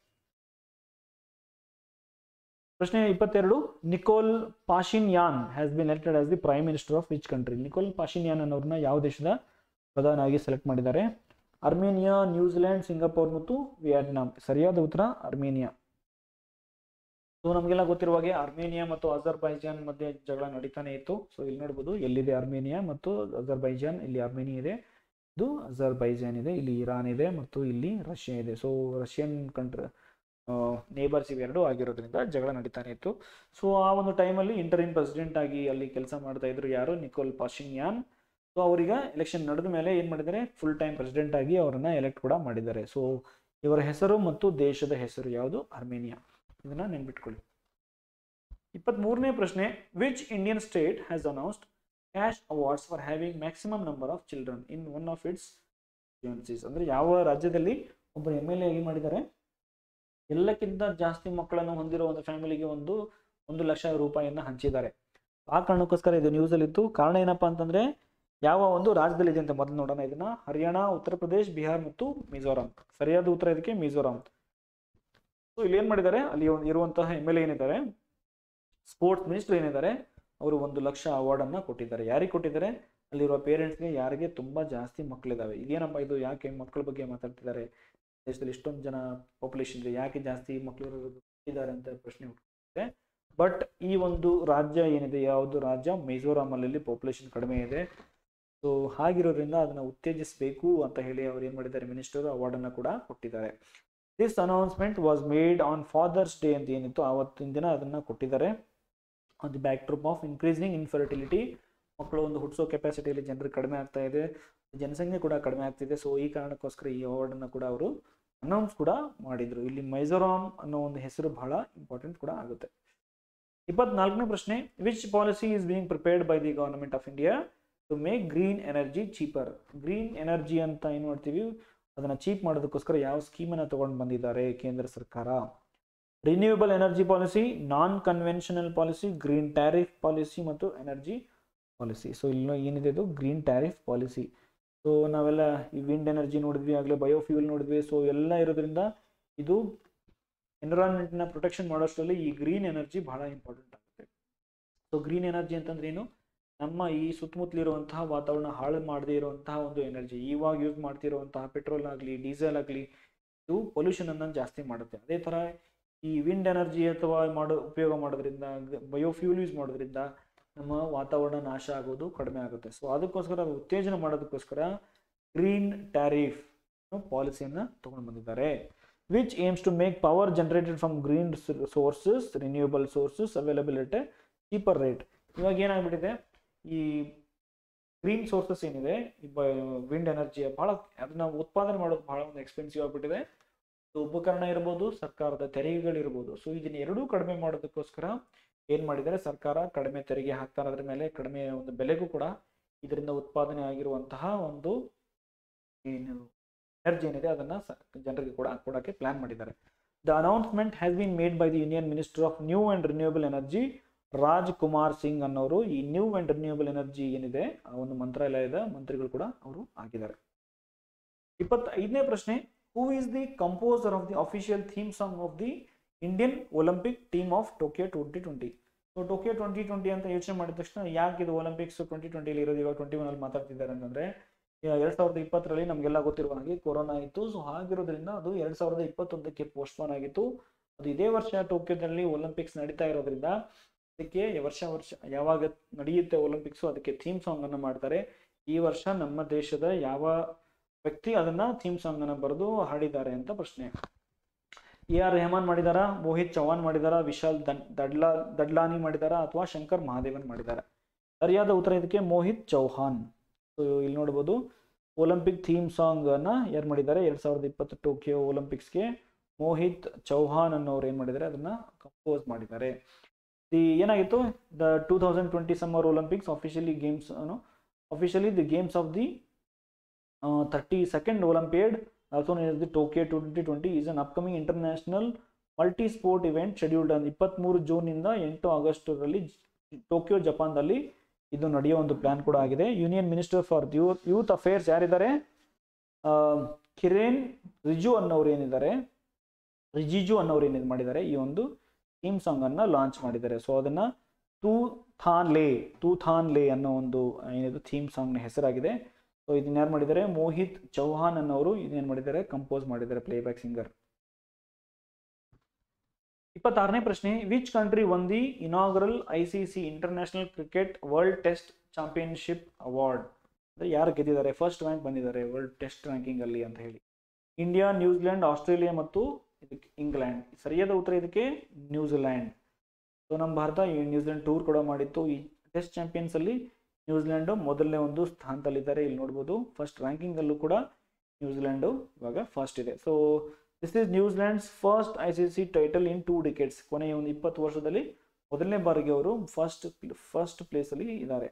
ಪ್ರಶ್ನೆ ಇಪ್ಪತ್ತೆರಡು Nikol Pashinyan has been elected as the prime minister of which country Nikol Pashinyan ಅನ್ನೋರನ್ನ ಯಾವ ದೇಶದ ಪ್ರಧಾನವಾಗಿ ಸೆಲೆಕ್ಟ್ ಮಾಡಿದ್ದಾರೆ ಅರ್ಮೇನಿಯಾ ನ್ಯೂಜಿಲೆಂಡ್ ಸಿಂಗಾಪುರ್ ಮತ್ತು ವಿಯೆಟ್ನಾಂ ಸರಿಯಾದ ಉತ್ತರ ಅರ್ಮೇನಿಯಾ ಸೊ ನಮಗೆಲ್ಲ ಗೊತ್ತಿರುವ ಹಾಗೆ ಅರ್ಮೇನಿಯಾ ಮತ್ತು ಅಜರ್ಬೈಜಾನ್ ಮಧ್ಯೆ ಜಗಳ ನಡೀತಾನೆ ಇತ್ತು ಸೊ ಇಲ್ಲಿ ನೋಡ್ಬೋದು ಎಲ್ಲಿದೆ ಅರ್ಮೇನಿಯಾ ಮತ್ತು ಅಜರ್ಬೈಜಾನ್ ಇಲ್ಲಿ ಅರ್ಮೇನಿಯಾ ಇದೆ ಇದು ಅಜರ್ಬೈಜಾನ್ ಇದೆ ಇಲ್ಲಿ ಇರಾನ್ ಇದೆ ಮತ್ತು ಇಲ್ಲಿ ರಷ್ಯಾ ಇದೆ ಸೊ ರಷ್ಯನ್ ಕಂಟ್ರಿ ನೇಬರ್ಸ್ ಇವೆರಡೂ ಆಗಿರೋದ್ರಿಂದ ಜಗಳ ನಡೀತಾನೆ ಇತ್ತು ಸೊ ಆ ಒಂದು ಟೈಮಲ್ಲಿ ಇಂಟರಿನ್ ಪ್ರೆಸಿಡೆಂಟ್ ಆಗಿ ಅಲ್ಲಿ ಕೆಲಸ ಮಾಡ್ತಾ ಇದ್ರು ಯಾರು ನಿಕೋಲ್ ಪಾಶಿನ್ಯಾನ್ ಸೊ ಅವರೀಗ ಎಲೆಕ್ಷನ್ ನಡೆದ ಮೇಲೆ ಏನು ಮಾಡಿದ್ದಾರೆ ಫುಲ್ ಟೈಮ್ ಪ್ರೆಸಿಡೆಂಟ್ ಆಗಿ ಅವರನ್ನ ಎಲೆಕ್ಟ್ ಕೂಡ ಮಾಡಿದ್ದಾರೆ ಸೊ ಇವರ ಹೆಸರು ಮತ್ತು ದೇಶದ ಹೆಸರು ಯಾವುದು ಅರ್ಮೇನಿಯಾ ಇದನ್ನ ನೆನ್ಪಿಟ್ಕೊಳ್ಳಿ ಇಪ್ಪತ್ತ್ಮೂರನೇ ಪ್ರಶ್ನೆ which Indian state has announced cash awards for having maximum number of children in one of its agencies ಅಂದರೆ ಯಾವ ರಾಜ್ಯದಲ್ಲಿ ಒಬ್ಬರು ಎಮ್ ಎಲ್ ಎ ಆಗಿ ಮಾಡಿದ್ದಾರೆ ಎಲ್ಲಕ್ಕಿಂತ ಜಾಸ್ತಿ ಮಕ್ಕಳನ್ನು ಹೊಂದಿರೋ ಒಂದು ಫ್ಯಾಮಿಲಿಗೆ ಒಂದು ಒಂದು ಲಕ್ಷ ರೂಪಾಯಿಯನ್ನು ಹಂಚಿದ್ದಾರೆ ಆ ಕಾರಣಕ್ಕೋಸ್ಕರ ಇದು ನ್ಯೂಸಲ್ಲಿತ್ತು ಕಾರಣ ಏನಪ್ಪಾ ಅಂತಂದ್ರೆ ಯಾವ ಒಂದು ರಾಜ್ಯದಲ್ಲಿ ಇದೆ ಅಂತ ಮೊದಲು ನೋಡೋಣ ಇದನ್ನ ಹರಿಯಾಣ ಉತ್ತರ ಪ್ರದೇಶ್ ಬಿಹಾರ್ ಮತ್ತು ಮಿಜೋರಾಂ ಸರಿಯಾದ ಉತ್ತರ ಇದಕ್ಕೆ ಮಿಜೋರಾಂ ಸೊ ಇಲ್ಲಿ ಏನ್ ಮಾಡಿದ್ದಾರೆ ಅಲ್ಲಿ ಒಂದು ಇರುವಂತಹ ಎಮ್ ಎಲ್ ಏನಿದ್ದಾರೆ ಸ್ಪೋರ್ಟ್ಸ್ ಮಿನಿಸ್ಟರ್ ಏನಿದ್ದಾರೆ ಅವರು ಒಂದು ಲಕ್ಷ ಅವಾರ್ಡ್ ಅನ್ನ ಕೊಟ್ಟಿದ್ದಾರೆ ಯಾರಿಗೆ ಕೊಟ್ಟಿದ್ದಾರೆ ಅಲ್ಲಿರುವ ಪೇರೆಂಟ್ಸ್ಗೆ ಯಾರಿಗೆ ತುಂಬಾ ಜಾಸ್ತಿ ಮಕ್ಕಳಿದಾವೆ ಇದೇನಪ್ಪ ಇದು ಯಾಕೆ ಮಕ್ಕಳ ಬಗ್ಗೆ ಮಾತಾಡ್ತಿದ್ದಾರೆ ದೇಶದಲ್ಲಿ ಇಷ್ಟೊಂದು ಜನ ಪಾಪ್ಯುಲೇಷನ್ ಇದೆ ಯಾಕೆ ಜಾಸ್ತಿ ಮಕ್ಕಳು ಇದ್ದಾರೆ ಅಂತ ಪ್ರಶ್ನೆ ಹುಟ್ಟುತ್ತೆ ಬಟ್ ಈ ಒಂದು ರಾಜ್ಯ ಏನಿದೆ ಯಾವುದು ರಾಜ್ಯ ಮಿಜೋರಾಮಲ್ಲಿ ಪಾಪ್ಯುಲೇಷನ್ ಕಡಿಮೆ ಇದೆ ಸೊ ಹಾಗಿರೋದ್ರಿಂದ ಅದನ್ನು ಉತ್ತೇಜಿಸಬೇಕು ಅಂತ ಹೇಳಿ ಅವ್ರು ಏನು ಮಾಡಿದ್ದಾರೆ ಮಿನಿಸ್ಟರ್ ಅವಾರ್ಡನ್ನು ಕೂಡ ಕೊಟ್ಟಿದ್ದಾರೆ this announcement was made on Father's Day ಅಂತ ಏನಿತ್ತು ಆವತ್ತಿನ ದಿನ ಅದನ್ನು ಕೊಟ್ಟಿದ್ದಾರೆ on the backdrop of increasing infertility ಮಕ್ಕಳು ಒಂದು ಹುಟ್ಟಿಸೋ ಕೆಪಾಸಿಟಿಯಲ್ಲಿ ಜನರು ಕಡಿಮೆ ಆಗ್ತಾ ಇದೆ ಜನಸಂಖ್ಯೆ ಕೂಡ ಕಡಿಮೆ ಆಗ್ತಿದೆ ಸೊ ಈ ಕಾರಣಕ್ಕೋಸ್ಕರ ಈ ಅವಾರ್ಡನ್ನು ಕೂಡ ಅವರು ಅನೌನ್ಸ್ ಕೂಡ ಮಾಡಿದರು ಇಲ್ಲಿ ಮೈಜೋರಾಮ್ ಅನ್ನೋ ಒಂದು ಹೆಸರು ಬಹಳ ಇಂಪಾರ್ಟೆಂಟ್ ಕೂಡ ಆಗುತ್ತೆ ಇಪ್ಪತ್ನಾಲ್ಕನೇ ಪ್ರಶ್ನೆ which policy is being prepared by the government of India to make green energy cheaper green energy ಅಂತ ಏನು ಮಾಡ್ತೀವಿ ಅದನ್ನು ಚೀಪ್ ಮಾಡೋದಕ್ಕೋಸ್ಕರ ಯಾವ ಸ್ಕೀಮನ್ನು ತಗೊಂಡು ಬಂದಿದ್ದಾರೆ ಕೇಂದ್ರ ಸರ್ಕಾರ renewable energy policy non conventional policy green tariff policy ಮತ್ತು ಎನರ್ಜಿ ಪಾಲಿಸಿ ಸೊ ಇಲ್ಲಿ ಏನಿದೆ ಇದು ಗ್ರೀನ್ ಟ್ಯಾರಿಫ್ ಪಾಲಿಸಿ ಸೊ ನಾವೆಲ್ಲ ಈ ವಿಂಡ್ ಎನರ್ಜಿ ನೋಡಿದ್ವಿ ಆಗಲೇ ಬಯೋಫ್ಯೂಲ್ ನೋಡಿದ್ವಿ ಸೊ ಎಲ್ಲ ಇರೋದ್ರಿಂದ ಇದು ಎನ್ವಿರಾನ್ಮೆಂಟ್ನ ಪ್ರೊಟೆಕ್ಷನ್ ಮಾಡೋಷ್ಟರಲ್ಲಿ ಈ ಗ್ರೀನ್ ಎನರ್ಜಿ ಬಹಳ ಇಂಪಾರ್ಟೆಂಟ್ ಆಗುತ್ತೆ ಸೊ ಗ್ರೀನ್ ಎನರ್ಜಿ ಅಂತಂದ್ರೆ ಏನು ನಮ್ಮ ಈ ಸುತ್ತಮುತ್ತಲಿರುವಂತಹ ವಾತಾವರಣ ಹಾಳು ಮಾಡದೇ ಇರುವಂತಹ ಒಂದು ಎನರ್ಜಿ ಇವಾಗ ಯೂಸ್ ಮಾಡ್ತಿರುವಂತಹ ಪೆಟ್ರೋಲ್ ಆಗಲಿ ಡೀಸೆಲ್ ಆಗಲಿ ಇದು ಪೊಲ್ಯೂಷನ್ ಅನ್ನು ಜಾಸ್ತಿ ಮಾಡುತ್ತೆ ಅದೇ ಥರ ಈ ವಿಂಡ್ ಎನರ್ಜಿ ಅಥವಾ ಮಾಡೋ ಉಪಯೋಗ ಮಾಡೋದ್ರಿಂದ ಬಯೋಫ್ಯೂಲ್ ಯೂಸ್ ಮಾಡೋದ್ರಿಂದ ನಮ್ಮ ವಾತಾವರಣ ನಾಶ ಆಗೋದು ಕಡಿಮೆ ಆಗುತ್ತೆ ಸೊ ಅದಕ್ಕೋಸ್ಕರ ಅದು ಉತ್ತೇಜನ ಮಾಡೋದಕ್ಕೋಸ್ಕರ ಗ್ರೀನ್ ಟ್ಯಾರಿಫ್ ಪಾಲಿಸಿಯನ್ನು ತಗೊಂಡು ಬಂದಿದ್ದಾರೆ which aims to make power generated from green sources renewable sources available at a cheaper rate ಇವಾಗ ಏನಾಗ್ಬಿಟ್ಟಿದೆ ಈ ಗ್ರೀನ್ ಸೋರ್ಸಸ್ ಏನಿದೆ ಈ ವಿಂಡ್ ಎನರ್ಜಿ ಬಹಳ ಅದನ್ನ ಉತ್ಪಾದನೆ ಮಾಡೋದು ಬಹಳ ಒಂದು ಎಕ್ಸ್ಪೆನ್ಸಿವ್ ಆಗಿಬಿಟ್ಟಿದೆ ಸೊ ಉಪಕರಣ ಇರ್ಬೋದು ಸರ್ಕಾರದ ತೆರಿಗೆಗಳಿರ್ಬೋದು ಸೊ ಇದನ್ನ ಎರಡೂ ಕಡಿಮೆ ಮಾಡೋದಕ್ಕೋಸ್ಕರ ಏನ್ ಮಾಡಿದ್ದಾರೆ ಸರ್ಕಾರ ಕಡಿಮೆ ತೆರಿಗೆ ಹಾಕ್ತಾರೆ ಅದ್ರ ಮೇಲೆ ಕಡಿಮೆ ಒಂದು ಬೆಲೆಗೂ ಕೂಡ ಇದರಿಂದ ಉತ್ಪಾದನೆ ಆಗಿರುವಂತಹ ಒಂದು ಏನು ಎನರ್ಜಿ ಏನಿದೆ ಅದನ್ನ ಸ- ಜನರಿಗೆ ಕೂಡ ಕೊಡಕ್ಕೆ ಪ್ಲಾನ್ ಮಾಡಿದ್ದಾರೆ the announcement has been made by the union minister of new and renewable energy Raj Kumar Singh ಅನ್ನೋರು ಈ ನ್ಯೂ ಅಂಡ್ ರಿನ್ಯೂಯಬಲ್ ಎನರ್ಜಿ ಏನಿದೆ ಆ ಒಂದು ಮಂತ್ರಾಲಯದ ಮಂತ್ರಿಗಳು ಕೂಡ ಅವರು ಆಗಿದ್ದಾರೆ ಇಪ್ಪತ್ತೈದನೇ ಪ್ರಶ್ನೆ who is the composer of the official theme song of the Indian Olympic team of Tokyo twenty twenty so Tokyo twenty twenty ಅಂತ ಯೋಚನೆ ಮಾಡಿದ ತಕ್ಷಣ ಯಾಕೆ ಇದು ಒಲಿಂಪಿಕ್ಸ್ ಟ್ವೆಂಟಿ ಟ್ವೆಂಟಿಲಿ ಇರೋದು ಇವಾಗ ಟ್ವೆಂಟಿ ಒನ್ ಅಲ್ಲಿ ಮಾತಾಡ್ತಿದ್ದಾರೆ ಅಂತಂದ್ರೆ ಎರಡ್ ಸಾವಿರದ ಇಪ್ಪತ್ತರಲ್ಲಿ ನಮಗೆಲ್ಲ ಗೊತ್ತಿರುವ ಹಾಗೆ ಕೊರೋನಾ ಇತ್ತು ಸೊ ಹಾಗಿರೋದ್ರಿಂದ ಅದು ಎರಡ್ ಸಾವಿರದ ಇಪ್ಪತ್ತೊಂದಕ್ಕೆ ಪೋಸ್ಟ್ಪೋನ್ ಆಗಿತ್ತು ಅದು ಇದೇ ವರ್ಷ ಟೋಕಿಯೋದಲ್ಲಿ ಒಲಿಂಪಿಕ್ಸ್ ನಡೀತಾ ಇರೋದ್ರಿಂದ ಅದಕ್ಕೆ ವರ್ಷ ವರ್ಷ ಯಾವಾಗ ನಡೆಯುತ್ತೆ ಒಲಿಂಪಿಕ್ಸು ಅದಕ್ಕೆ ಥೀಮ್ ಸಾಂಗ್ ಅನ್ನು ಮಾಡ್ತಾರೆ ಈ ವರ್ಷ ನಮ್ಮ ದೇಶದ ಯಾವ ವ್ಯಕ್ತಿ ಅದನ್ನ ಥೀಮ್ ಸಾಂಗ್ ಅನ್ನ ಬರೆದು ಹಾಡಿದ್ದಾರೆ ಅಂತ ಪ್ರಶ್ನೆ ಎ ಆರ್ ರೆಹಮಾನ್ ಮಾಡಿದಾರ ಮೋಹಿತ್ ಚೌಹಾನ್ ಮಾಡಿದಾರ ವಿಶಾಲ್ ದನ್ ದಡ್ಲಾ ದಡ್ಲಾನಿ ಮಾಡಿದಾರ ಅಥವಾ ಶಂಕರ್ ಮಹಾದೇವನ್ ಮಾಡಿದ್ದಾರೆ ಸರಿಯಾದ ಉತ್ತರ ಇದಕ್ಕೆ ಮೋಹಿತ್ ಚೌಹಾನ್ ಸೊ ಇಲ್ಲಿ ನೋಡ್ಬೋದು ಒಲಿಂಪಿಕ್ ಥೀಮ್ ಸಾಂಗ್ ಅನ್ನ ಯಾರು ಮಾಡಿದ್ದಾರೆ ಎರಡ್ ಸಾವಿರದ ಇಪ್ಪತ್ತು ಟೋಕಿಯೋ ಒಲಿಂಪಿಕ್ಸ್ಗೆ ಮೋಹಿತ್ ಚೌಹಾನ್ ಅನ್ನೋರು ಏನ್ ಮಾಡಿದ್ದಾರೆ ಅದನ್ನ ಕಂಪೋಸ್ ಮಾಡಿದ್ದಾರೆ ದಿ ಏನಾಗಿತ್ತು the two thousand twenty summer Olympics officially games officially the games of the thirty second Olympiad also known as the Tokyo 2020 is an upcoming international multi sport event scheduled on ಇಪ್ಪತ್ತ್ಮೂರು ಜೂನಿಂದ ಎಂಟು ಆಗಸ್ಟರಲ್ಲಿ Tokyo ಜಪಾನ್ದಲ್ಲಿ ಇದು ನಡೆಯೋ ಒಂದು plan ಕೂಡ ಆಗಿದೆ union minister for youth youth affairs ಯಾರಿದ್ದಾರೆ ಆ, ಕಿರೇನ್ ರಿಜು ಅನ್ನೋರು ಏನಿದ್ದಾರೆ ರಿಜಿಜು ಅನ್ನೋರು ಏನಿದೆ ಮಾಡಿದ್ದಾರೆ ಈ ಒಂದು ಥೀಮ್ ಸಾಂಗ್ ಅನ್ನ ಲಾಂಚ್ ಮಾಡಿದ್ದಾರೆ ಸೊ ಅದನ್ನ ತೂ ಥಾನ್ ಲೇ ತೂ ಥಾನ್ ಲೇ ಅನ್ನೋ ಒಂದು ಏನಿದು ಥೀಮ್ ಸಾಂಗ್ನ ಹೆಸರಾಗಿದೆ ಸೊ ಇದನ್ನ ಯಾರು ಮಾಡಿದ್ದಾರೆ ಮೋಹಿತ್ ಚೌಹಾನ್ ಅನ್ನೋರು ಇದನ್ನೇನು ಮಾಡಿದ್ದಾರೆ ಕಂಪೋಸ್ ಮಾಡಿದ್ದಾರೆ ಪ್ಲೇಬ್ಯಾಕ್ ಸಿಂಗರ್ ಇಪ್ಪತ್ತಾರನೇ ಪ್ರಶ್ನೆ which country won the inaugural I C C international cricket world test championship award ಅಂದರೆ ಯಾರು ಗೆದ್ದಿದ್ದಾರೆ ಫಸ್ಟ್ ರ್ಯಾಂಕ್ ಬಂದಿದ್ದಾರೆ ವರ್ಲ್ಡ್ ಟೆಸ್ಟ್ ರ್ಯಾಂಕಿಂಗ್ ಅಲ್ಲಿ ಅಂತ ಹೇಳಿ ಇಂಡಿಯಾ ನ್ಯೂಜಿಲೆಂಡ್ ಆಸ್ಟ್ರೇಲಿಯಾ ಮತ್ತು ಇದಕ್ಕೆ ಇಂಗ್ಲೆಂಡ್ ಸರಿಯಾದ ಉತ್ತರ ಇದಕ್ಕೆ ನ್ಯೂಜಿಲೆಂಡ್ ಸೊ ನಮ್ಮ ಭಾರತ ಈ ನ್ಯೂಜಿಲೆಂಡ್ ಟೂರ್ ಕೂಡ ಮಾಡಿತ್ತು ಈ ಟೆಸ್ಟ್ ಚಾಂಪಿಯನ್ಸ್ ಅಲ್ಲಿ ನ್ಯೂಜಿಲೆಂಡು ಮೊದಲನೇ ಒಂದು ಸ್ಥಾನದಲ್ಲಿದ್ದಾರೆ ಇಲ್ಲಿ ನೋಡ್ಬೋದು ಫಸ್ಟ್ ರ್ಯಾಂಕಿಂಗ್ ಅಲ್ಲೂ ಕೂಡ ನ್ಯೂಜಿಲೆಂಡು ಇವಾಗ ಫಸ್ಟ್ ಇದೆ so this is New Zealand's first I C C title in two decades ಕೊನೆಯ ಒಂದು ಇಪ್ಪತ್ತು ವರ್ಷದಲ್ಲಿ ಮೊದಲನೇ ಬಾರಿಗೆ ಅವರು ಫಸ್ಟ್ ಫಸ್ಟ್ ಪ್ಲೇಸಲ್ಲಿ ಇದ್ದಾರೆ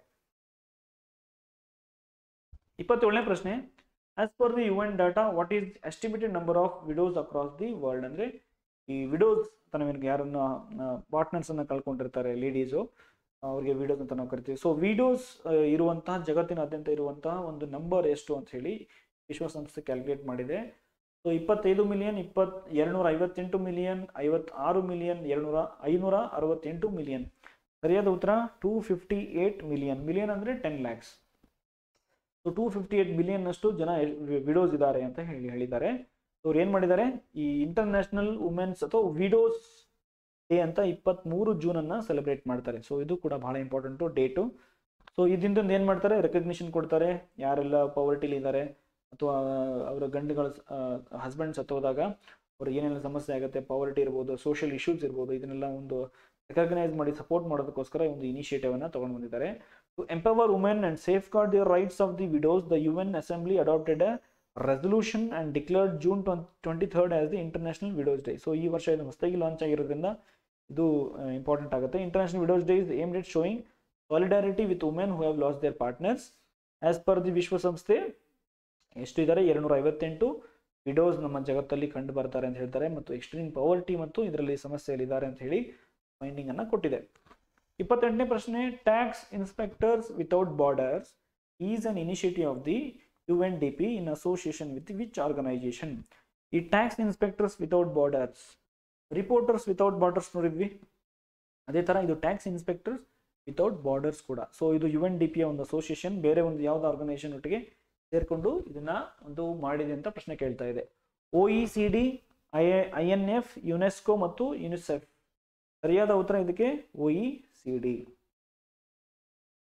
ಇಪ್ಪತ್ತೇಳನೇ ಪ್ರಶ್ನೆ as per the U N data what is estimated number of widows across the world ಅಂದರೆ ಈ ವಿಡೋಸ್ ತನವೇನು ಯಾರನ್ನ ಪಾರ್ಟ್ನರ್ಸ್ ಅನ್ನ ಕಳ್ಕೊಂಡಿರ್ತಾರೆ ಲೇಡೀಸು ಅವ್ರಿಗೆ ವಿಡೋಸ್ ಅಂತ ನಾವು ಕರಿತೀವಿ ಸೊ ವಿಡೋಸ್ ಇರುವಂತಹ ಜಗತ್ತಿನಾದ್ಯಂತ ಇರುವಂತಹ ಒಂದು ನಂಬರ್ ಎಷ್ಟು ಅಂತ ಹೇಳಿ ವಿಶ್ವಸಂಸ್ಥೆ ಕ್ಯಾಲ್ಕುಲೇಟ್ ಮಾಡಿದೆ ಸೊ ಇಪ್ಪತ್ತೈದು ಮಿಲಿಯನ್ ಇಪ್ಪತ್ ಎರಡ್ನೂರ ಐವತ್ತೆಂಟು ಮಿಲಿಯನ್ ಐವತ್ತಾರು ಮಿಲಿಯನ್ ಎರಡ್ನೂರ ಐನೂರ ಅರವತ್ತೆಂಟು ಮಿಲಿಯನ್ ಸರಿಯಾದ ಉತ್ತರ two fifty eight million million ಅಂದರೆ ten lakhs so two fifty eight million ಅಷ್ಟು ಜನ ವಿಡೋಸ್ ಇದ್ದಾರೆ ಅಂತ ಹೇಳಿ ಹೇಳಿದ್ದಾರೆ ಸೊ ಅವ್ರು ಏನು ಮಾಡಿದ್ದಾರೆ ಈ ಇಂಟರ್ನ್ಯಾಷನಲ್ ವುಮೆನ್ಸ್ ಅಥವಾ ವಿಡೋಸ್ ಡೇ ಅಂತ ಇಪ್ಪತ್ತ್ಮೂರು ಜೂನನ್ನು ಸೆಲೆಬ್ರೇಟ್ ಮಾಡ್ತಾರೆ ಸೊ ಇದು ಕೂಡ ಬಹಳ ಇಂಪಾರ್ಟೆಂಟು ಡೇಟು ಸೊ ಇದರಿಂದ ಏನು ಮಾಡ್ತಾರೆ ರೆಕಗ್ನಿಷನ್ ಕೊಡ್ತಾರೆ ಯಾರೆಲ್ಲ ಪವರ್ಟಿಲಿ ಇದ್ದಾರೆ ಅಥವಾ ಅವರ ಗಂಡುಗಳ ಹಸ್ಬೆಂಡ್ ಸತ್ತೋದಾಗ ಅವ್ರಿಗೆ ಏನೆಲ್ಲ ಸಮಸ್ಯೆ ಆಗುತ್ತೆ ಪಾವರ್ಟಿ ಇರ್ಬೋದು ಸೋಷಿಯಲ್ ಇಶ್ಯೂಸ್ ಇರ್ಬೋದು ಇದನ್ನೆಲ್ಲ ಒಂದು ರೆಕಗ್ನೈಸ್ ಮಾಡಿ ಸಪೋರ್ಟ್ ಮಾಡೋದಕ್ಕೋಸ್ಕರ ಒಂದು ಇನಿಷಿಯೇಟಿವ್ ಅನ್ನ ತಗೊಂಡು ಬಂದಿದ್ದಾರೆ to empower women and safeguard their rights of the widows the U N assembly adopted a resolution and declared June twenty third as the international widows day so ಈ ವರ್ಷ ಇದು ಹೊಸದಾಗಿ launch ಆಗಿರೋದ್ರಿಂದ ಇದು important ಆಗುತ್ತೆ international widows day is aimed at showing solidarity with women who have lost their partners as per the ವಿಶ್ವಸಂಸ್ಥೆ ಎಷ್ಟು ಇದ್ದಾರೆ ಎರಡುನೂರ ಐವತ್ತೆಂಟು ವಿಡೋಸ್ ನಮ್ಮ ಜಗತ್ತಲ್ಲಿ ಕಂಡು ಬರ್ತಾರೆ ಅಂತ ಹೇಳ್ತಾರೆ ಮತ್ತು ಎಕ್ಸ್ಟ್ರೀಮ್ ಪವರ್ಟಿ ಮತ್ತು ಇದರಲ್ಲಿ ಸಮಸ್ಯೆಯಲ್ಲಿದ್ದಾರೆ ಅಂತ ಹೇಳಿ ಫೈಂಡಿಂಗ್ ಅನ್ನ ಕೊಟ್ಟಿದೆ ಇಪ್ಪತ್ತೆಂಟನೇ ಪ್ರಶ್ನೆ tax inspectors without borders is an initiative of the U N D P in association with which organisation ಈ tax inspectors without borders reporters without borders ನೋಡಿದ್ವಿ ಅದೇ ಥರ ಇದು ಟ್ಯಾಕ್ಸ್ ಇನ್ಸ್ಪೆಕ್ಟರ್ಸ್ ವಿತೌಟ್ ಬಾರ್ಡರ್ಸ್ ಕೂಡ ಸೊ ಇದು ಯು ಎನ್ ಡಿ ಪಿಯ ಒಂದು association ಬೇರೆ ಒಂದು ಯಾವ್ದು ಆರ್ಗನೈಸೇಷನ್ ಒಟ್ಟಿಗೆ ಸೇರ್ಕೊಂಡು ಇದನ್ನ ಒಂದು ಮಾಡಿದೆ ಅಂತ ಪ್ರಶ್ನೆ ಕೇಳ್ತಾ ಇದೆ O E C D I I N F UNESCO ಮತ್ತು ಯುನಿಸೆಫ್ ಸರಿಯಾದ ಉತ್ತರ ಇದಕ್ಕೆ O E C D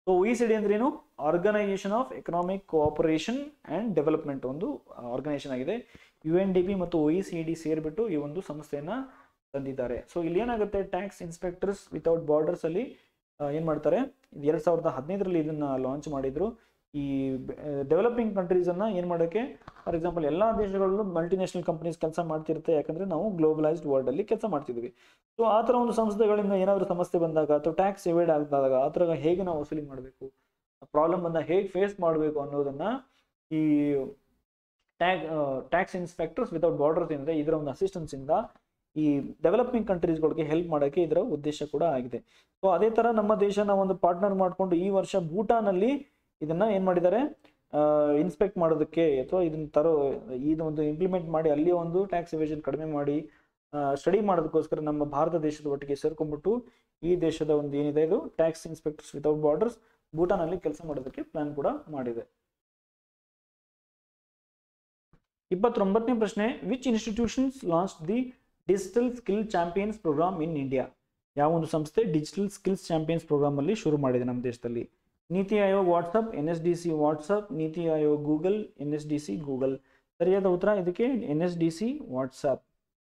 so O E C D ಅಂದ್ರೇನು organisation of economic cooperation and development ಒಂದು ಆರ್ಗನೈಸೇಷನ್ ಆಗಿದೆ ಯು ಎನ್ ಡಿ ಪಿ ಮತ್ತು ಒ ಇ ಸಿ ಡಿ ಸೇರಿಬಿಟ್ಟು ಈ ಒಂದು ಸಂಸ್ಥೆಯನ್ನ ತಂದಿದ್ದಾರೆ ಸೊ ಇಲ್ಲಿ ಏನಾಗುತ್ತೆ ಟ್ಯಾಕ್ಸ್ ಇನ್ಸ್ಪೆಕ್ಟರ್ಸ್ ವಿತೌಟ್ ಬಾರ್ಡರ್ಸ್ ಅಲ್ಲಿ ಏನು ಮಾಡ್ತಾರೆ ಎರಡು ಸಾವಿರದ ಹದಿನೈದರಲ್ಲಿ ಇದನ್ನ ಲಾಂಚ್ ಮಾಡಿದ್ರು ಈ ಡೆವಲಪಿಂಗ್ ಕಂಟ್ರೀಸನ್ನು ಏನು ಮಾಡೋಕ್ಕೆ ಫಾರ್ ಎಕ್ಸಾಂಪಲ್ ಎಲ್ಲ ದೇಶಗಳಲ್ಲೂ ಮಲ್ಟಿನ್ಯಾಷನಲ್ ಕಂಪನೀಸ್ ಕೆಲಸ ಮಾಡ್ತಿರುತ್ತೆ ಯಾಕಂದರೆ ನಾವು ಗ್ಲೋಬಲೈಸ್ಡ್ ವರ್ಲ್ಡಲ್ಲಿ ಕೆಲಸ ಮಾಡ್ತಿದ್ವಿ ಸೊ ಆ ಥರ ಒಂದು ಸಂಸ್ಥೆಗಳಿಂದ ಏನಾದರೂ ಸಮಸ್ಯೆ ಬಂದಾಗ ಅಥವಾ ಟ್ಯಾಕ್ಸ್ ಎವೇಡ್ ಆಗಿದಾಗ ಆ ಥರ ಹೇಗೆ ನಾವು ವಸೂಲಿ ಮಾಡಬೇಕು ಪ್ರಾಬ್ಲಮ್ ಬಂದಾಗ ಹೇಗೆ ಫೇಸ್ ಮಾಡಬೇಕು ಅನ್ನೋದನ್ನು ಈ tag tax inspectors without borders ಇಂದ ಇದರ ಒಂದು ಅಸಿಸ್ಟೆನ್ಸಿಂದ ಈ ಡೆವಲಪಿಂಗ್ ಕಂಟ್ರೀಸ್ಗಳಿಗೆ ಹೆಲ್ಪ್ ಮಾಡೋಕ್ಕೆ ಇದರ ಉದ್ದೇಶ ಕೂಡ ಆಗಿದೆ ಸೊ ಅದೇ ಥರ ನಮ್ಮ ದೇಶನ ಒಂದು ಪಾರ್ಟ್ನರ್ ಮಾಡಿಕೊಂಡು ಈ ವರ್ಷ ಭೂಟಾನಲ್ಲಿ ಇದನ್ನ ಏನು ಮಾಡಿದ್ದಾರೆ ಇನ್ಸ್ಪೆಕ್ಟ್ ಮಾಡೋದಕ್ಕೆ ಅಥವಾ ಇದನ್ನ ತರೋ ಇದು ಒಂದು ಇಂಪ್ಲಿಮೆಂಟ್ ಮಾಡಿ ಅಲ್ಲಿ ಒಂದು ಟ್ಯಾಕ್ಸ್ ಎವೇಷನ್ ಕಡಿಮೆ ಮಾಡಿ ಸ್ಟಡಿ ಮಾಡೋದಕ್ಕೋಸ್ಕರ ನಮ್ಮ ಭಾರತ ದೇಶದ ಒಟ್ಟಿಗೆ ಸೇರ್ಕೊಂಡ್ಬಿಟ್ಟು ಈ ದೇಶದ ಒಂದು ಏನಿದೆ ಇದು ಟ್ಯಾಕ್ಸ್ ಇನ್ಸ್ಪೆಕ್ಟರ್ಸ್ ವಿತೌಟ್ ಬಾರ್ಡರ್ಸ್ ಭೂಟಾನಲ್ಲಿ ಕೆಲಸ ಮಾಡೋದಕ್ಕೆ ಪ್ಲಾನ್ ಕೂಡ ಮಾಡಿದೆ ಇಪ್ಪತ್ತೊಂಬತ್ತನೇ ಪ್ರಶ್ನೆ which institutions launch the digital skill champions programme in India ಯಾವ ಒಂದು ಸಂಸ್ಥೆ ಡಿಜಿಟಲ್ ಸ್ಕಿಲ್ಸ್ ಚಾಂಪಿಯನ್ಸ್ ಪ್ರೋಗ್ರಾಮ್ ಅಲ್ಲಿ ಶುರು ಮಾಡಿದೆ ನಮ್ಮ ದೇಶದಲ್ಲಿ NITI Aayog WhatsApp N S D C WhatsApp NITI Aayog Google N S D C Google ಸರಿಯಾದ ಉತ್ತರ ಇದಕ್ಕೆ N S D C WhatsApp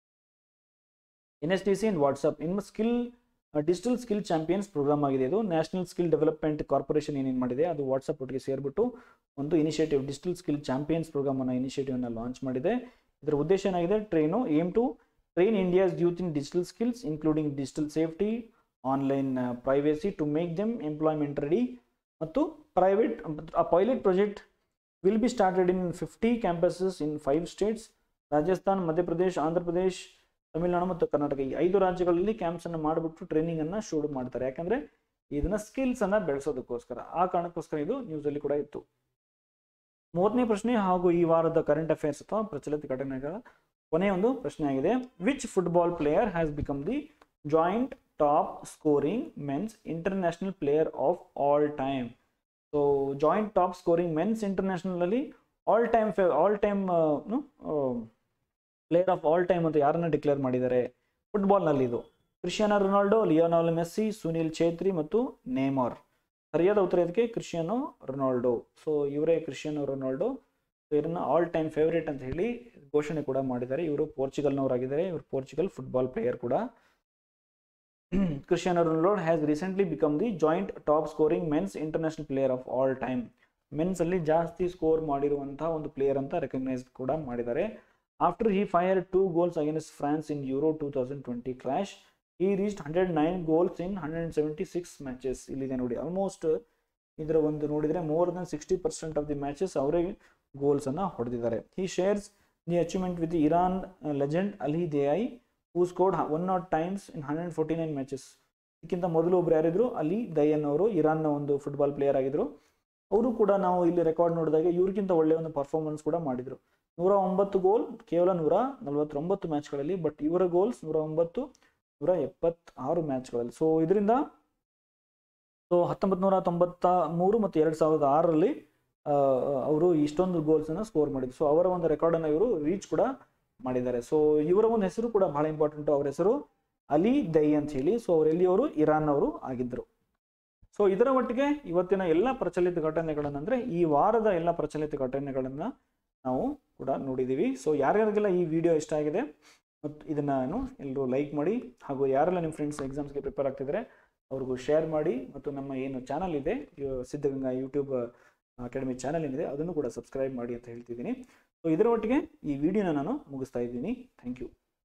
N S D C and WhatsApp ಇನ್ನು skill digital skill champions programme ಆಗಿದೆ ಇದು ನ್ಯಾಷನಲ್ ಸ್ಕಿಲ್ ಡೆವಲಪ್ಮೆಂಟ್ ಕಾರ್ಪೊರೇಷನ್ ಏನೇನು ಮಾಡಿದೆ ಅದು WhatsApp ಒಟ್ಟಿಗೆ ಸೇರಿಬಿಟ್ಟು ಒಂದು initiative digital skill champions programme ಅನ್ನ ಇನಿಷಿಯೇಟಿವ್ ಅನ್ನ ಲಾಂಚ್ ಮಾಡಿದೆ ಇದರ ಉದ್ದೇಶ ಏನಾಗಿದೆ train aim to train India's youth in digital skills including digital safety online privacy to make them employment ready ಮತ್ತು private a pilot project will be started in fifty campuses in five states Rajasthan Madhya Pradesh Andhra Pradesh Tamil Nadu ಮತ್ತು ಕರ್ನಾಟಕ ಈ ಐದು ರಾಜ್ಯಗಳಲ್ಲಿ camps ಅನ್ನು ಮಾಡಿಬಿಟ್ಟು training ಅನ್ನ ಶುರು ಮಾಡ್ತಾರೆ ಯಾಕಂದ್ರೆ ಇದನ್ನ ಸ್ಕಿಲ್ಸ್ ಅನ್ನ ಬೆಳೆಸೋದಕ್ಕೋಸ್ಕರ ಆ ಕಾರಣಕ್ಕೋಸ್ಕರ ಇದು ನ್ಯೂಸ್ ಅಲ್ಲಿ ಕೂಡ ಇತ್ತು ಮೂವತ್ತನೇ ಪ್ರಶ್ನೆ ಹಾಗೂ ಈ ವಾರದ ಕರೆಂಟ್ ಅಫೇರ್ಸ್ ಅಥವಾ ಪ್ರಚಲಿತ ಘಟನೆಗಳ ಕೊನೆಯ ಒಂದು ಪ್ರಶ್ನೆ ಆಗಿದೆ which football player has become the joint top scoring men's international player of all time so joint top scoring men's international ಅಲ್ಲಿ all time all time player of all time ಅಂತ ಯಾರನ್ನ ಡಿಕ್ಲೇರ್ ಮಾಡಿದ್ದಾರೆ ಫುಟ್ಬಾಲ್ನಲ್ಲಿ ಇದು Cristiano Ronaldo Lionel Messi Sunil Chhetri ಮತ್ತು Neymar ಸರಿಯಾದ ಉತ್ತರ ಇದಕ್ಕೆ ಕ್ರಿಸ್ಟಿಯಾನೋ ರೊನಾಲ್ಡೋ ಸೊ ಇವರೇ ಕ್ರಿಸ್ಟಿಯಾನೋ ರೊನಾಲ್ಡೋ ಸೊ ಇವರನ್ನ ಆಲ್ ಟೈಮ್ ಫೇವರೇಟ್ ಅಂತ ಹೇಳಿ ಘೋಷಣೆ ಕೂಡ ಮಾಡಿದ್ದಾರೆ ಇವರು ಪೋರ್ಚುಗಲ್ನವರಾಗಿದ್ದಾರೆ ಇವರು ಪೋರ್ಚುಗಲ್ ಫುಟ್ಬಾಲ್ ಪ್ಲೇಯರ್ ಕೂಡ Cristiano Ronaldo has recently become the joint top scoring men's international player of all time men's ಅಲ್ಲಿ ಜಾಸ್ತಿ ಸ್ಕೋರ್ ಮಾಡಿರುವಂತಹ ಒಂದು ಪ್ಲೇಯರ್ ಅಂತ ರೆಕಗ್ನೈಸ್ ಕೂಡ ಮಾಡಿದ್ದಾರೆ after he fire two goals against France in Euro two thousand twenty clash ಈ reach hundred nine goals in hundred seventy six matches ಇಲ್ಲಿದೆ ನೋಡಿ ಆಲ್ಮೋಸ್ಟ್ ಇದರ ಒಂದು ನೋಡಿದರೆ more than sixty percent of the matches ಅವರೇ goals ಅನ್ನ ಹೊಡೆದಿದ್ದಾರೆ he shares the achievement with Iran legend Ali Daei who scored one nought times in hundred forty nine matches ಇದಕ್ಕಿಂತ ಮೊದಲು ಒಬ್ರು ಯಾರಿದ್ರು ಅಲಿ ದಯನ್ ಅವರು ಇರಾನ್ನ ಒಂದು ಫುಟ್ಬಾಲ್ ಪ್ಲೇಯರ್ ಆಗಿದ್ರು ಅವರು ಕೂಡ ನಾವು ಇಲ್ಲಿ ರೆಕಾರ್ಡ್ ನೋಡಿದಾಗ ಇವ್ರಿಗಿಂತ ಒಳ್ಳೆಯ ಒಂದು ಪರ್ಫಾರ್ಮೆನ್ಸ್ ಕೂಡ ಮಾಡಿದ್ರು ನೂರ ಒಂಬತ್ತು ಗೋಲ್ ಕೇವಲ ನೂರ ನಲವತ್ತೊಂಬತ್ತು ಮ್ಯಾಚ್ಗಳಲ್ಲಿ ಬಟ್ ಇವರ ಗೋಲ್ಸ್ ನೂರ ಒಂಬತ್ತು ನೂರ ಎಪ್ಪತ್ತಾರು ಮ್ಯಾಚ್ಗಳಲ್ಲಿ ಸೊ ಇದರಿಂದ ಸೊ ಹತ್ತೊಂಬತ್ತು ನೂರ ತೊಂಬತ್ತ ಮೂರು ಮತ್ತು ಎರಡು ಸಾವಿರದ ಆರರಲ್ಲಿ ಅವರು ಇಷ್ಟೊಂದು ಗೋಲ್ಸನ್ನು ಸ್ಕೋರ್ ಮಾಡಿದ್ರು ಸೊ ಅವರ ಒಂದು ರೆಕಾರ್ಡನ್ನು ಇವರು ರೀಚ್ ಕೂಡ ಮಾಡಿದ್ದಾರೆ ಸೊ ಇವರ ಒಂದು ಹೆಸರು ಕೂಡ ಬಹಳ ಇಂಪಾರ್ಟೆಂಟ್ ಅವರ ಹೆಸರು ಅಲಿ ದೈ ಅಂತ ಹೇಳಿ ಸೊ ಅವರೆಲ್ಲಿ ಅವರು ಇರಾನ್ ಅವರು ಆಗಿದ್ದರು ಸೊ ಇದರ ಒಟ್ಟಿಗೆ ಇವತ್ತಿನ ಎಲ್ಲ ಪ್ರಚಲಿತ ಘಟನೆಗಳನ್ನು ಅಂದರೆ ಈ ವಾರದ ಎಲ್ಲ ಪ್ರಚಲಿತ ಘಟನೆಗಳನ್ನು ನಾವು ಕೂಡ ನೋಡಿದ್ದೀವಿ ಸೊ ಯಾರ್ಯಾರಿಗೆಲ್ಲ ಈ ವಿಡಿಯೋ ಇಷ್ಟ ಆಗಿದೆ ಮತ್ತು ಇದನ್ನು ಎಲ್ಲರೂ ಲೈಕ್ ಮಾಡಿ ಹಾಗೂ ಯಾರೆಲ್ಲ ನಿಮ್ಮ ಫ್ರೆಂಡ್ಸ್ ಎಕ್ಸಾಮ್ಸ್ಗೆ ಪ್ರಿಪೇರ್ ಆಗ್ತಿದ್ದಾರೆ ಅವ್ರಿಗೂ ಶೇರ್ ಮಾಡಿ ಮತ್ತು ನಮ್ಮ ಏನು ಚಾನಲ್ ಇದೆ ಯು- ಸಿದ್ಧಗಂಗಾ ಯೂಟ್ಯೂಬ್ ಅಕಾಡೆಮಿ ಚಾನಲ್ ಏನಿದೆ ಅದನ್ನು ಕೂಡ ಸಬ್ಸ್ಕ್ರೈಬ್ ಮಾಡಿ ಅಂತ ಹೇಳ್ತಿದ್ದೀನಿ ಸೊ ಇದರ ಒಟ್ಟಿಗೆ ಈ ವಿಡಿಯೋನ ನಾನು ಮುಗಿಸ್ತಾ ಇದ್ದೀನಿ ಥ್ಯಾಂಕ್ ಯು